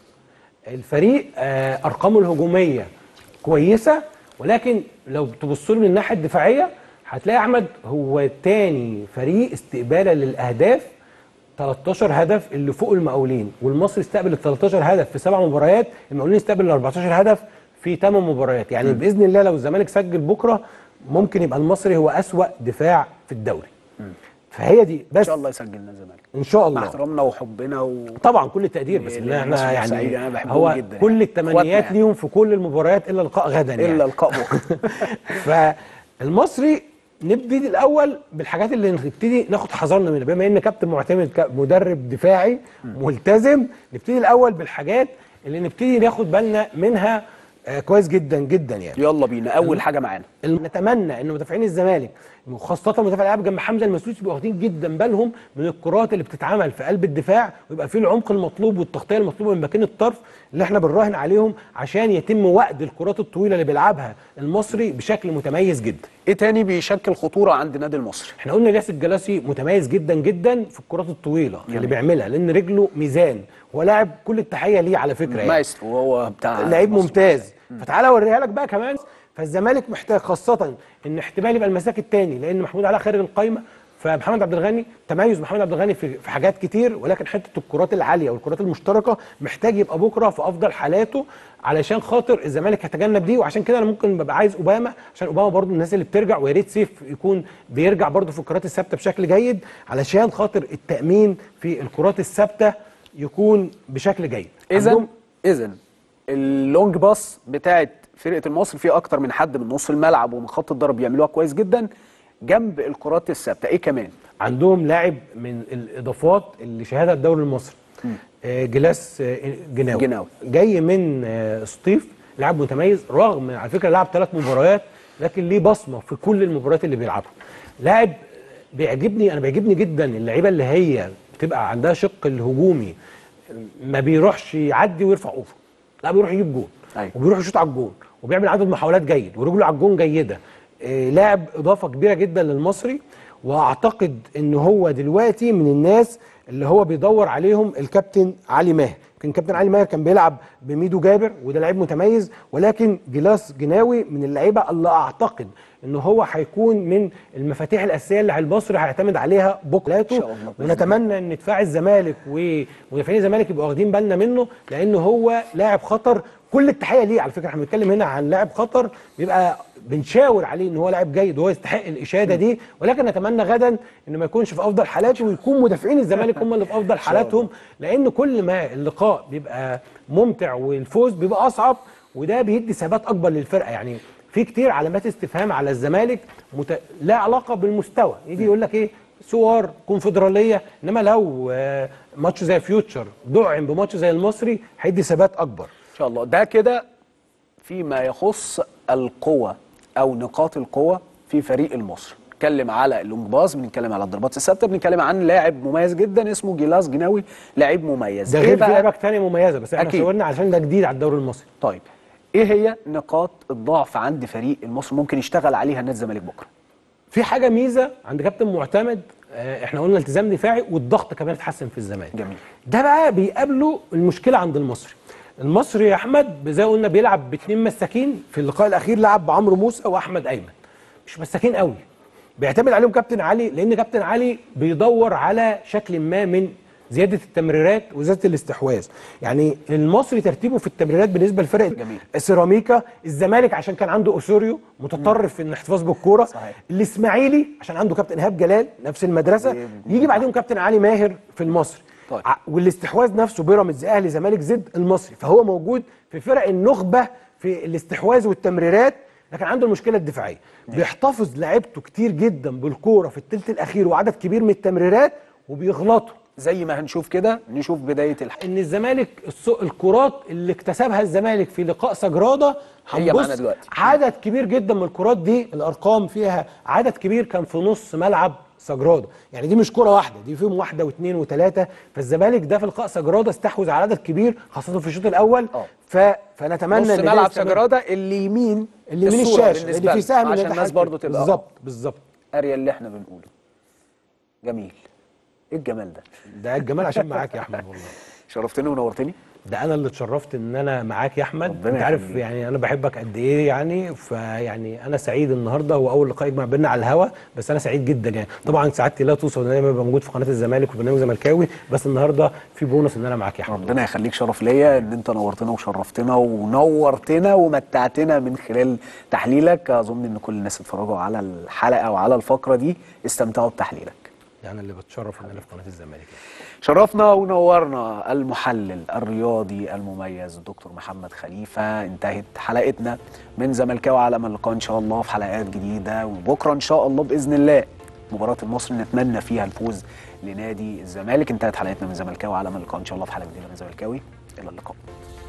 الفريق آه، ارقامه الهجوميه كويسه ولكن لو تبص له من الناحيه الدفاعيه هتلاقي احمد هو تاني فريق استقبالا للاهداف 13 هدف اللي فوق المقاولين والمصري استقبل ال 13 هدف في سبع مباريات المقاولين استقبل ال 14 هدف في 8 مباريات يعني باذن الله لو الزمالك سجل بكره ممكن يبقى المصري هو اسوا دفاع في الدوري فهي دي ان بس شاء الله يسجل لنا الزمالك ان شاء مع الله احترامنا وحبنا و... طبعا كل التقدير بس لل- ان للناس احنا البورسعيدي، يعني أنا بحبهم هو جدا كل يعني. التمنيات إخواتنا يعني. ليهم في كل المباريات الا لقاء غدا يعني الا لقاء بكره فالمصري نبتدي الاول بالحاجات اللي نبتدي ناخد حذرنا منها بما ان كابتن معتمد ك- مدرب دفاعي ملتزم نبتدي الاول بالحاجات اللي نبتدي ناخد بالنا منها آه، كويس جدا جدا يعني يلا بينا اول حاجه معانا الم- نتمنى ان مدافعين الزمالك وخاصه مدافع الالعاب جنب حمزه المسلوسي يبقوا واخدين جدا بالهم من الكرات اللي بتتعمل في قلب الدفاع ويبقى فيه العمق المطلوب والتغطيه المطلوبه من مكان الطرف اللي احنا بنراهن عليهم عشان يتم وقت الكرات الطويله اللي بيلعبها المصري بشكل متميز جدا. ايه تاني بيشكل خطوره عند النادي المصري احنا قلنا الياس الجلاسي متميز جدا جدا في الكرات الطويله اللي بيعملها لان رجله ميزان هو لاعب كل التحيه ليه على فكره يعني. مايسترو وهو بتاع لعيب مصر. ممتاز فتعالى اوريها لك بقى كمان فالزمالك محتاج خاصه ان احتمال يبقى المساك الثاني لان محمود علاء خارج القايمه فمحمد عبد الغني تميز محمد عبد الغني في في حاجات كتير ولكن حته الكرات العاليه والكرات المشتركه محتاج يبقى بكره في افضل حالاته علشان خاطر الزمالك يتجنب دي وعشان كده انا ممكن ببقى عايز اوباما عشان اوباما برضو الناس اللي بترجع ويا ريت سيف يكون بيرجع برضو في الكرات الثابته بشكل جيد علشان خاطر التامين في الكرات الثابته يكون بشكل جيد اذا عندهم- اذا اللونج باص بتاعت فرقه المصري فيه اكتر من حد من نص الملعب ومن خط الضرب بيعملوها كويس جدا جنب الكرات الثابته ايه كمان عندهم لاعب من الاضافات اللي شهادها الدوري المصري آه، جلاس آه، جناوي جناوي. جاي من آه، سطيف لاعب متميز رغم على فكره لعب ثلاث مباريات لكن ليه بصمه في كل المباريات اللي بيلعبها لاعب بيعجبني انا بيعجبني جدا اللعيبه اللي هي بتبقى عندها شق الهجومي ما بيروحش يعدي ويرفع اوفر لا بيروح يجيب جول أيوة. وبيروح يشوط على الجون وبيعمل عدد محاولات جيد ورجله على الجون جيده آه، لاعب اضافه كبيره جدا للمصري واعتقد ان هو دلوقتي من الناس اللي هو بيدور عليهم الكابتن علي ماهر يمكن كابتن علي ماهر كان بيلعب بميدو جابر وده لعيب متميز ولكن جلاس جناوي من اللعيبه اللي اعتقد ان هو هيكون من المفاتيح الاساسيه اللي المصري هيعتمد عليها بكره شاء الله بإذن ونتمنى ان دفاع الزمالك ومدافعين الزمالك يبقوا واخدين بالنا منه لان هو لاعب خطر كل التحيه ليه على فكره احنا بنتكلم هنا عن لاعب خطر بيبقى بنشاور عليه ان هو لاعب جيد وهو يستحق الاشاده دي ولكن نتمنى غدا انه ما يكونش في افضل حالاته ويكون مدافعين الزمالك هم اللي في افضل حالاتهم لان كل ما اللقاء بيبقى ممتع والفوز بيبقى اصعب وده بيدي ثبات اكبر للفرقه يعني في كتير علامات استفهام على الزمالك مت... لا علاقه بالمستوى يجي يقول لك ايه صور كونفدراليه انما لو آه، ماتش زي فيوتشر دعم بماتش زي المصري هيدي ثبات اكبر ان شاء الله ده كده فيما يخص القوة او نقاط القوة في فريق المصري بنتكلم على اللونج باص بنتكلم على الضربات الثابته بنتكلم عن لاعب مميز جدا اسمه جيلاس جناوي لاعب مميز ده إيه غير في بقى- لعيبه تانية مميزه بس احنا أكيد. شاورنا عشان ده جديد على الدوري المصري طيب ايه هي نقاط الضعف عند فريق المصري ممكن يشتغل عليها نادي الزمالك بكره في حاجه ميزه عند كابتن معتمد آه، احنا قلنا التزام دفاعي والضغط كمان اتحسن في الزمالك جميل. ده بقى بيقابله المشكله عند المصري المصري يا احمد زي ما قلنا بيلعب باثنين مساكين في اللقاء الاخير لعب بعمرو موسى واحمد ايمن مش مساكين قوي بيعتمد عليهم كابتن علي لان كابتن علي بيدور على شكل ما من زياده التمريرات وزياده الاستحواذ يعني المصري ترتيبه في التمريرات بالنسبه لفرق جميل. سيراميكا الزمالك عشان كان عنده اوسوريو متطرف في الاحتفاظ بالكوره صحيح. الاسماعيلي عشان عنده كابتن ايهاب جلال نفس المدرسه يجي بعدهم كابتن علي ماهر في المصري طيب. ع- والاستحواذ نفسه بيراميدز اهلي زمالك زد المصري فهو موجود في فرق النخبه في الاستحواذ والتمريرات لكن عنده المشكله الدفاعيه بيحتفظ لعيبته كتير جدا بالكوره في الثلث الاخير وعدد كبير من التمريرات وبيغلطوا زي ما هنشوف كده نشوف بدايه الحلقه ان الزمالك السوق الكرات اللي اكتسبها الزمالك في لقاء سجراده هي هنبص معانا دلوقتي. عدد كبير جدا من الكرات دي الارقام فيها عدد كبير كان في نص ملعب سجراده يعني دي مش كره واحده دي فيهم واحده واثنين وثلاثه فالزمالك ده في لقاء سجراده استحوذ على عدد كبير خاصه في الشوط الاول آه. ف... فنتمنى نص إن ده ملعب يستمر. سجراده اللي يمين اللي من الصورة الشاشه بالنسبة اللي في لنا، سهم عشان الناس برضو تبقى بالظبط بالظبط اريا اللي احنا بنقوله جميل ايه الجمال ده ده الجمال عشان معاك يا احمد والله شرفتني ونورتني ده انا اللي اتشرفت ان انا معاك يا احمد ربنا انت عارف يخليك. يعني انا بحبك قد ايه يعني فيعني انا سعيد النهارده هو اول لقاء يجمع بينا على الهوا بس انا سعيد جدا يعني طبعا سعادتي لا توصف ان انا دايما ببقى موجود في قناه الزمالك وبرنامج زملكاوي بس النهارده في بونص ان انا معاك يا احمد ربنا يخليك شرف ليا ان انت نورتنا وشرفتنا ونورتنا ومتعتنا من خلال تحليلك اظن ان كل الناس اتفرجوا على الحلقه وعلى الفقره دي استمتعوا بتحليلك يعني اللي بتشرف ان انا في قناه الزمالك يعني. شرفنا ونورنا المحلل الرياضي المميز الدكتور محمد خليفه انتهت حلقتنا من زملكاوي على امل اللقاء ان شاء الله في حلقات جديده وبكره ان شاء الله باذن الله مباراه المصري نتمنى فيها الفوز لنادي الزمالك انتهت حلقتنا من زملكاوي على امل اللقاء ان شاء الله في حلقه جديده من زملكاوي الى اللقاء